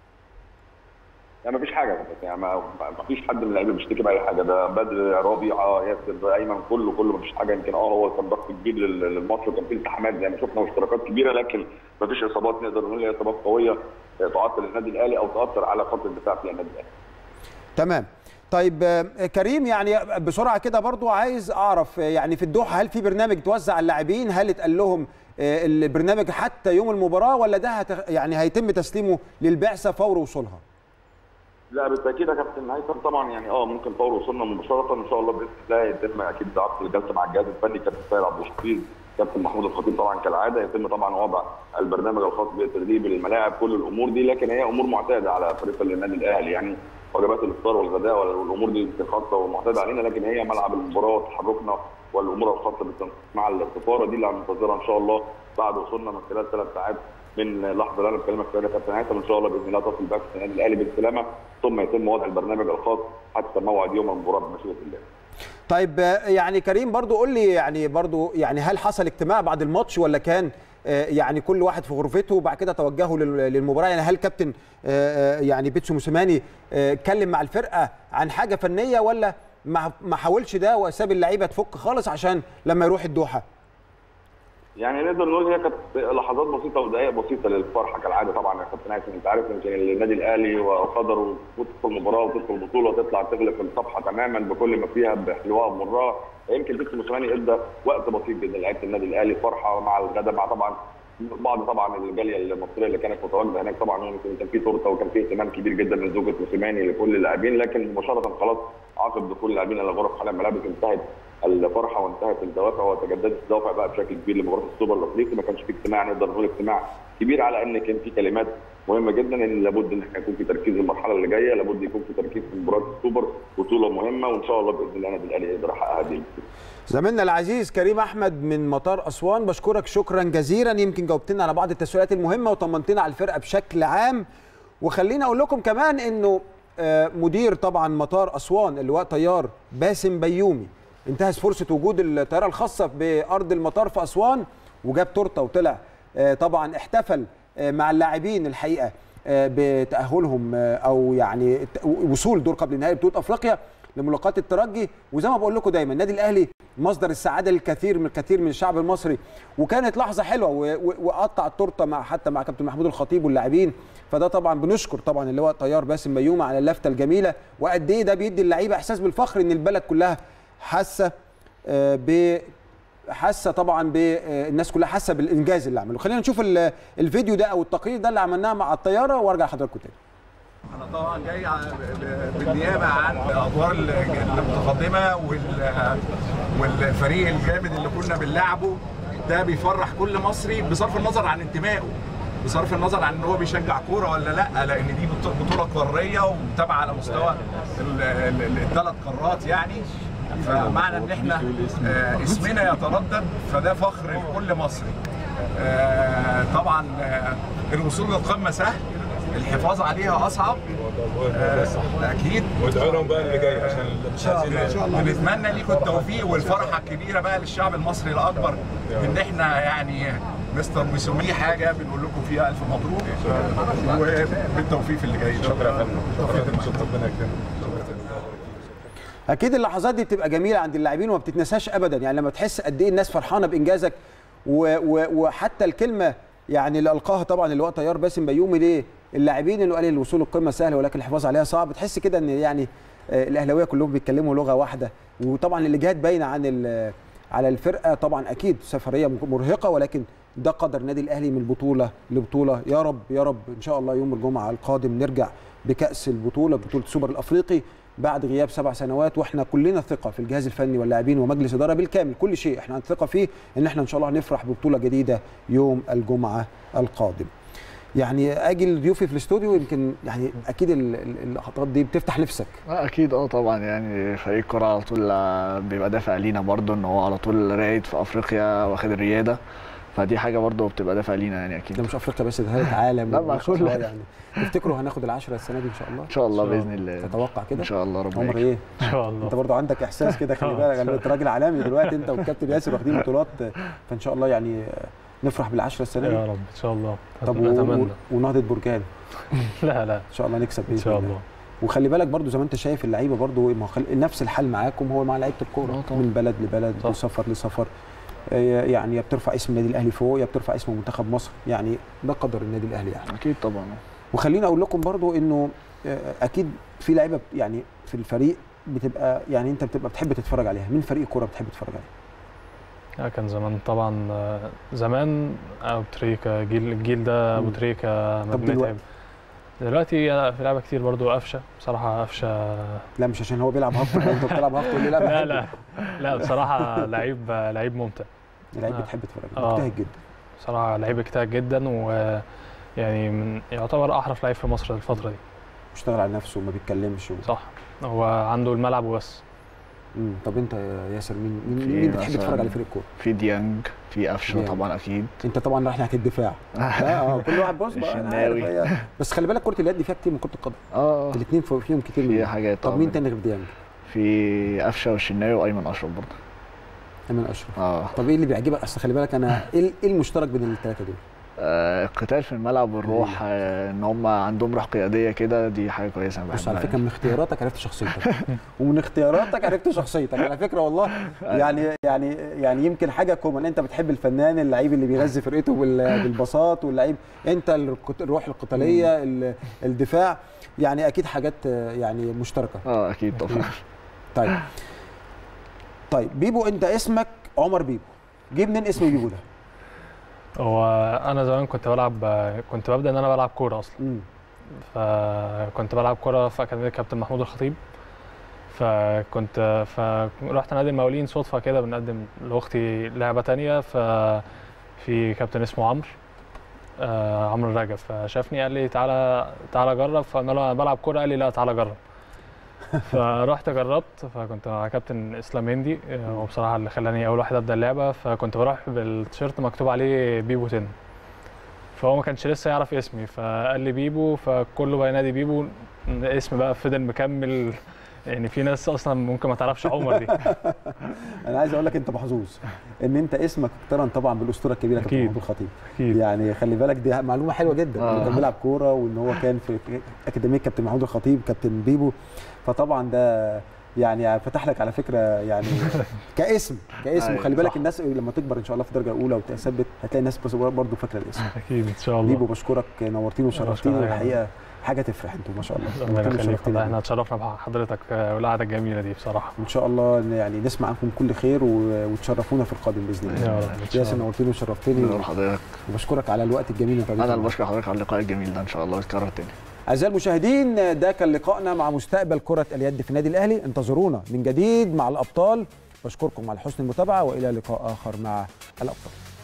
لا ما فيش حاجه يعني ما فيش حد من اللعيبه بيشتكي باي حاجه ده بدر ربيعه ياسر ايمن كله كله ما فيش حاجه يمكن اه هو كان ضغط كبير للماتش وكان فيه التحامات زي ما شفنا واشتراكات كبيره لكن ما فيش اصابات نقدر نقول هي اصابات قويه تعطل النادي الاهلي او تاثر على خط الدفاع في النادي الاهلي. تمام طيب كريم يعني بسرعه كده برضو عايز اعرف يعني في الدوحه هل في برنامج توزع على اللاعبين هل اتقال لهم البرنامج حتى يوم المباراه ولا ده هت يعني هيتم تسليمه للبعثه فور وصولها؟ لا بالتاكيد يا كابتن هيثم طبعا يعني اه ممكن فور وصولنا مباشره ان شاء الله باذن الله يتم اكيد عقد الجلسه مع الجهاز الفني كابتن سيد عبد الحفيظ كابتن محمود الخطيب طبعا كالعاده يتم طبعا وضع البرنامج الخاص بالتدريب الملاعب كل الامور دي لكن هي امور معتاده على فريق النادي الاهلي يعني وجبات الافطار والغداء والامور دي خاصه ومعتاده علينا لكن هي ملعب المباراه وتحركنا والامور الخاصه بالتنسيق مع السفاره دي اللي هننتظرها ان شاء الله بعد وصولنا من خلال ثلاث ساعات من اللحظه اللي انا بكلمك فيها كابتن هيثم ان شاء الله باذن الله تصل باك النادي الاهلي بالسلامه ثم يتم وضع البرنامج الخاص حتى موعد يوم المباراه بمشيئه الله. طيب يعني كريم برضو قول لي يعني برضو يعني هل حصل اجتماع بعد الماتش ولا كان يعني كل واحد في غرفته وبعد كده توجهوا للمباراه يعني هل كابتن يعني بيتسو موسيماني اتكلم مع الفرقه عن حاجه فنيه ولا ما حاولش ده وساب اللعيبه تفك خالص عشان لما يروح الدوحه يعني نقدر نقول هي كانت لحظات بسيطه ودقائق بسيطه للفرحه كالعاده طبعا يا كابتن هيثم انت عارف يمكن النادي الاهلي وقدره تدخل مباراه وتدخل بطوله وتطلع تغلق الصفحه تماما بكل ما فيها بحلوها ومرها يمكن بيتسو موسيماني ادى وقت بسيط جدا لعيبه النادي الاهلي فرحه مع الغداء مع طبعا بعض طبعا الجاليه المصريه اللي كانت متواجده هناك طبعا كان في تورته وكان في اهتمام كبير جدا من زوجة موسيماني لكل اللاعبين لكن مباشره خلاص عقب دخول اللاعبين الى غرف حلقه الملابس انتهت الفرحه وانتهت الدوافع وتجددت الدوافع بقى بشكل كبير لمباراه السوبر الافريقي ما كانش في اجتماع نقدر نقول اجتماع كبير على ان كان في كلمات مهمه جدا ان لابد ان احنا يكون في تركيز المرحله اللي جايه لابد يكون في تركيز في مباراه السوبر بطوله مهمه وان شاء الله باذن الله النادي الاهلي يقدر يحقق هذه زميلنا العزيز كريم احمد من مطار اسوان بشكرك شكرا جزيلا يمكن جاوبتنا على بعض التساؤلات المهمه وطمنتنا على الفرقه بشكل عام وخلينا اقول لكم كمان انه مدير طبعا مطار اسوان اللواء طيار باسم بيومي انتهز فرصه وجود الطياره الخاصه بارض المطار في اسوان وجاب تورته وطلع طبعا احتفل مع اللاعبين الحقيقه بتاهلهم او يعني وصول دور قبل نهائي بطوله افريقيا لملاقاه الترجي وزي ما بقول لكم دايما النادي الاهلي مصدر السعاده للكثير من الكثير من الشعب المصري وكانت لحظه حلوه وقطع التورته مع حتى مع كابتن محمود الخطيب واللاعبين فده طبعا بنشكر طبعا اللي هو طيار باسم ميومه على اللفته الجميله وقد ايه ده بيدي اللعيبه احساس بالفخر ان البلد كلها حاسه ب حاسه طبعا بالناس كلها حاسه بالانجاز اللي عمله خلينا نشوف الفيديو ده او التقرير ده اللي عملناه مع الطياره وارجع لحضراتكم تاني انا طبعا جاي بالنيابه عن الادوار المتقدمه والفريق الجامد اللي كنا بنلعبه ده بيفرح كل مصري بصرف النظر عن انتمائه بصرف النظر عن ان هو بيشجع كوره ولا لا لان دي بط- بطوله قاريه ومتابعه على مستوى الثلاث قارات يعني فمعنى ان احنا آه، اسمنا يتردد فده فخر لكل مصري آه، طبعا آه، الوصول للقمه سهل الحفاظ عليها اصعب آه، اكيد وادعوا لهم بقى اللي جاي عشان مش عايزين بنتمنى لكم التوفيق والفرحه الكبيره بقى للشعب المصري الاكبر ان احنا يعني مستر مسويه حاجه بنقول لكم فيها الف مبروك وبالتوفيق في اللي جاي شكرا يا فندم ربنا يكرمك اكيد اللحظات دي بتبقى جميله عند اللاعبين وما بتتنساش ابدا يعني لما تحس قد ايه الناس فرحانه بانجازك و و وحتى الكلمه يعني اللي القاها طبعا اللي هو طيار باسم بيومي ليه اللاعبين اللي قال الوصول للقمه سهل ولكن الحفاظ عليها صعب تحس كده ان يعني آه، الاهلاويه كلهم بيتكلموا لغه واحده وطبعا الاجهاد باينه عن ال- على الفرقه طبعا اكيد سفريه مرهقه ولكن ده قدر النادي الاهلي من بطوله لبطوله يا رب يا رب ان شاء الله يوم الجمعه القادم نرجع بكاس البطوله بطوله السوبر الافريقي بعد غياب سبع سنوات واحنا كلنا ثقه في الجهاز الفني واللاعبين ومجلس اداره بالكامل كل شيء احنا ثقه فيه ان احنا ان شاء الله هنفرح ببطوله جديده يوم الجمعه القادم يعني اجي لضيوفي في الاستوديو يمكن يعني اكيد ال- ال- اللقطات دي بتفتح نفسك آه، اكيد اه طبعا يعني فريق الكرة على طول آه، بيبقى دافع لينا برضه ان هو على طول رايد في افريقيا واخد الرياده فدي حاجه برضه بتبقى دافع لينا يعني اكيد ده مش افريقيا بس ده ثالث عالم لا، مع وما شاء كل- الله يعني تفتكروا هناخد العشرة السنه دي ان شاء الله ان شاء الله باذن الله تتوقع كده ان شاء الله ربنا عمر يكرم. ايه ان شاء الله انت برضو عندك احساس كده خلي آه، بالك إن شاء انت راجل عالمي دلوقتي انت والكابتن ياسر واخدين بطولات فان شاء الله يعني نفرح بالعشرة السنه دي يا رب ان شاء الله طب و- اتمنى و- ونهضه بركان لا لا ان شاء الله نكسب ان باذن شاء الله وخلي بالك برضو زي ما انت شايف اللعيبه برضو ما هو خل... نفس الحال معاكم هو مع لعيبه الكوره من بلد لبلد صح. وسفر لسفر آه، يعني يا بترفع اسم النادي الاهلي فوق يا بترفع اسم منتخب مصر يعني ده قدر النادي الاهلي يعني اكيد طبعا وخليني اقول لكم برضو انه آه، اكيد في لعيبه يعني في الفريق بتبقى يعني انت بتبقى بتحب تتفرج عليها مين فريق الكوره بتحب تتفرج عليه لا كان زمان طبعا آه، زمان ابو تريكه جيل الجيل ده ابو مم. تريكه طب مجدي دلوقتي؟ متعب دلوقتي أنا في لعبه كتير برضو قفشه بصراحه قفشه لا مش عشان هو بيلعب هاف انت بتلعب هاف تقول لي لا لا بحبه. لا لا بصراحه لعيب لعيب ممتع لعيب آه. بتحب تتفرج آه. مجتهد جدا بصراحه لعيب اجتهد جدا و يعني من يعتبر احرف لعيب في مصر الفتره دي بيشتغل على نفسه وما بيتكلمش و... صح هو عنده الملعب وبس مم. طب انت يا ياسر مين مين, في مين بتحب مثلاً تتفرج على فريق الكوره في ديانج في قفشه ديانج. طبعا اكيد انت طبعا رايح ناحيه الدفاع لا اه كل واحد بص بقى أنا عارف الشناوي. هي- بس خلي بالك كره اليد فيها كتير من كره القدم اه الاثنين فيهم كتير في من حاجات طب طبعاً. مين تاني غير ديانج في قفشه والشناوي وايمن اشرف برضه ايمن اشرف اه طب ايه اللي بيعجبك اصل خلي بالك انا ايه ايه المشترك بين الثلاثه دول آه، القتال في الملعب والروح آه، ان هم عندهم روح قياديه كده دي حاجه كويسه انا بص على بحبها فكره من اختياراتك عرفت شخصيتك ومن اختياراتك عرفت شخصيتك على فكره والله يعني يعني يعني يمكن حاجه كومن انت بتحب الفنان اللعيب اللي بيغذي فرقته بال- بالبساط واللعيب انت الرك- الروح القتاليه ال- الدفاع يعني اكيد حاجات آه، يعني مشتركه اه اكيد طبعا طيب طيب بيبو انت اسمك عمر بيبو جه منين اسم بيبو ده؟ هو انا زمان كنت بلعب كنت ببدا ان انا بلعب كوره اصلا مم. فكنت بلعب كوره في اكاديميه كابتن محمود الخطيب فكنت فرحت نادي المقاولين صدفه كده بنقدم لاختي لعبه تانية ففي كابتن اسمه عمرو آه عمرو رجب فشافني قال لي تعالى تعالى جرب فقلنا له انا بلعب كوره قال لي لا تعالى جرب فرحت جربت فكنت مع كابتن اسلام هندي آه، هو بصراحه اللي خلاني اول واحد ابدا اللعبه فكنت بروح بالتيشيرت مكتوب عليه بيبو 10 فهو ما كانش لسه يعرف اسمي فقال لي بيبو فكله بقى ينادي بيبو اسم بقى فضل مكمل يعني في ناس اصلا ممكن ما تعرفش عمر دي انا عايز اقول لك انت محظوظ ان انت اسمك اقترن طبعا بالاسطوره الكبيره كابتن أكيد. محمود الخطيب أكيد. يعني خلي بالك دي معلومه حلوه جدا آه. انه كان بيلعب كوره وان هو كان في اكاديميه كابتن محمود الخطيب كابتن بيبو فطبعا ده يعني فتح لك على فكره يعني كاسم كاسم أيوة، وخلي بالك صح. الناس لما تكبر ان شاء الله في الدرجه الاولى وتثبت هتلاقي الناس بس برضه فاكره الاسم اكيد ان شاء الله بيبو بشكرك نورتيني وشرفتيني بشكرك. والحقيقه حاجه تفرح انتوا ما شاء الله ربنا نورتيني يخليك وشرفتيني. والله احنا اتشرفنا بحضرتك والقعده الجميله دي بصراحه ان شاء الله يعني نسمع عنكم كل خير و- وتشرفونا في القادم باذن الله يا رب، إن شاء ياسر الله. نورتني وشرفتني نور حضرتك وبشكرك على الوقت الجميل اللي انا اللي بشكر حضرتك على اللقاء الجميل ده ان شاء الله يتكرر تاني اعزائي المشاهدين ده كان لقائنا مع مستقبل كره اليد في النادي الاهلي انتظرونا من جديد مع الابطال بشكركم على حسن المتابعه والى لقاء اخر مع الابطال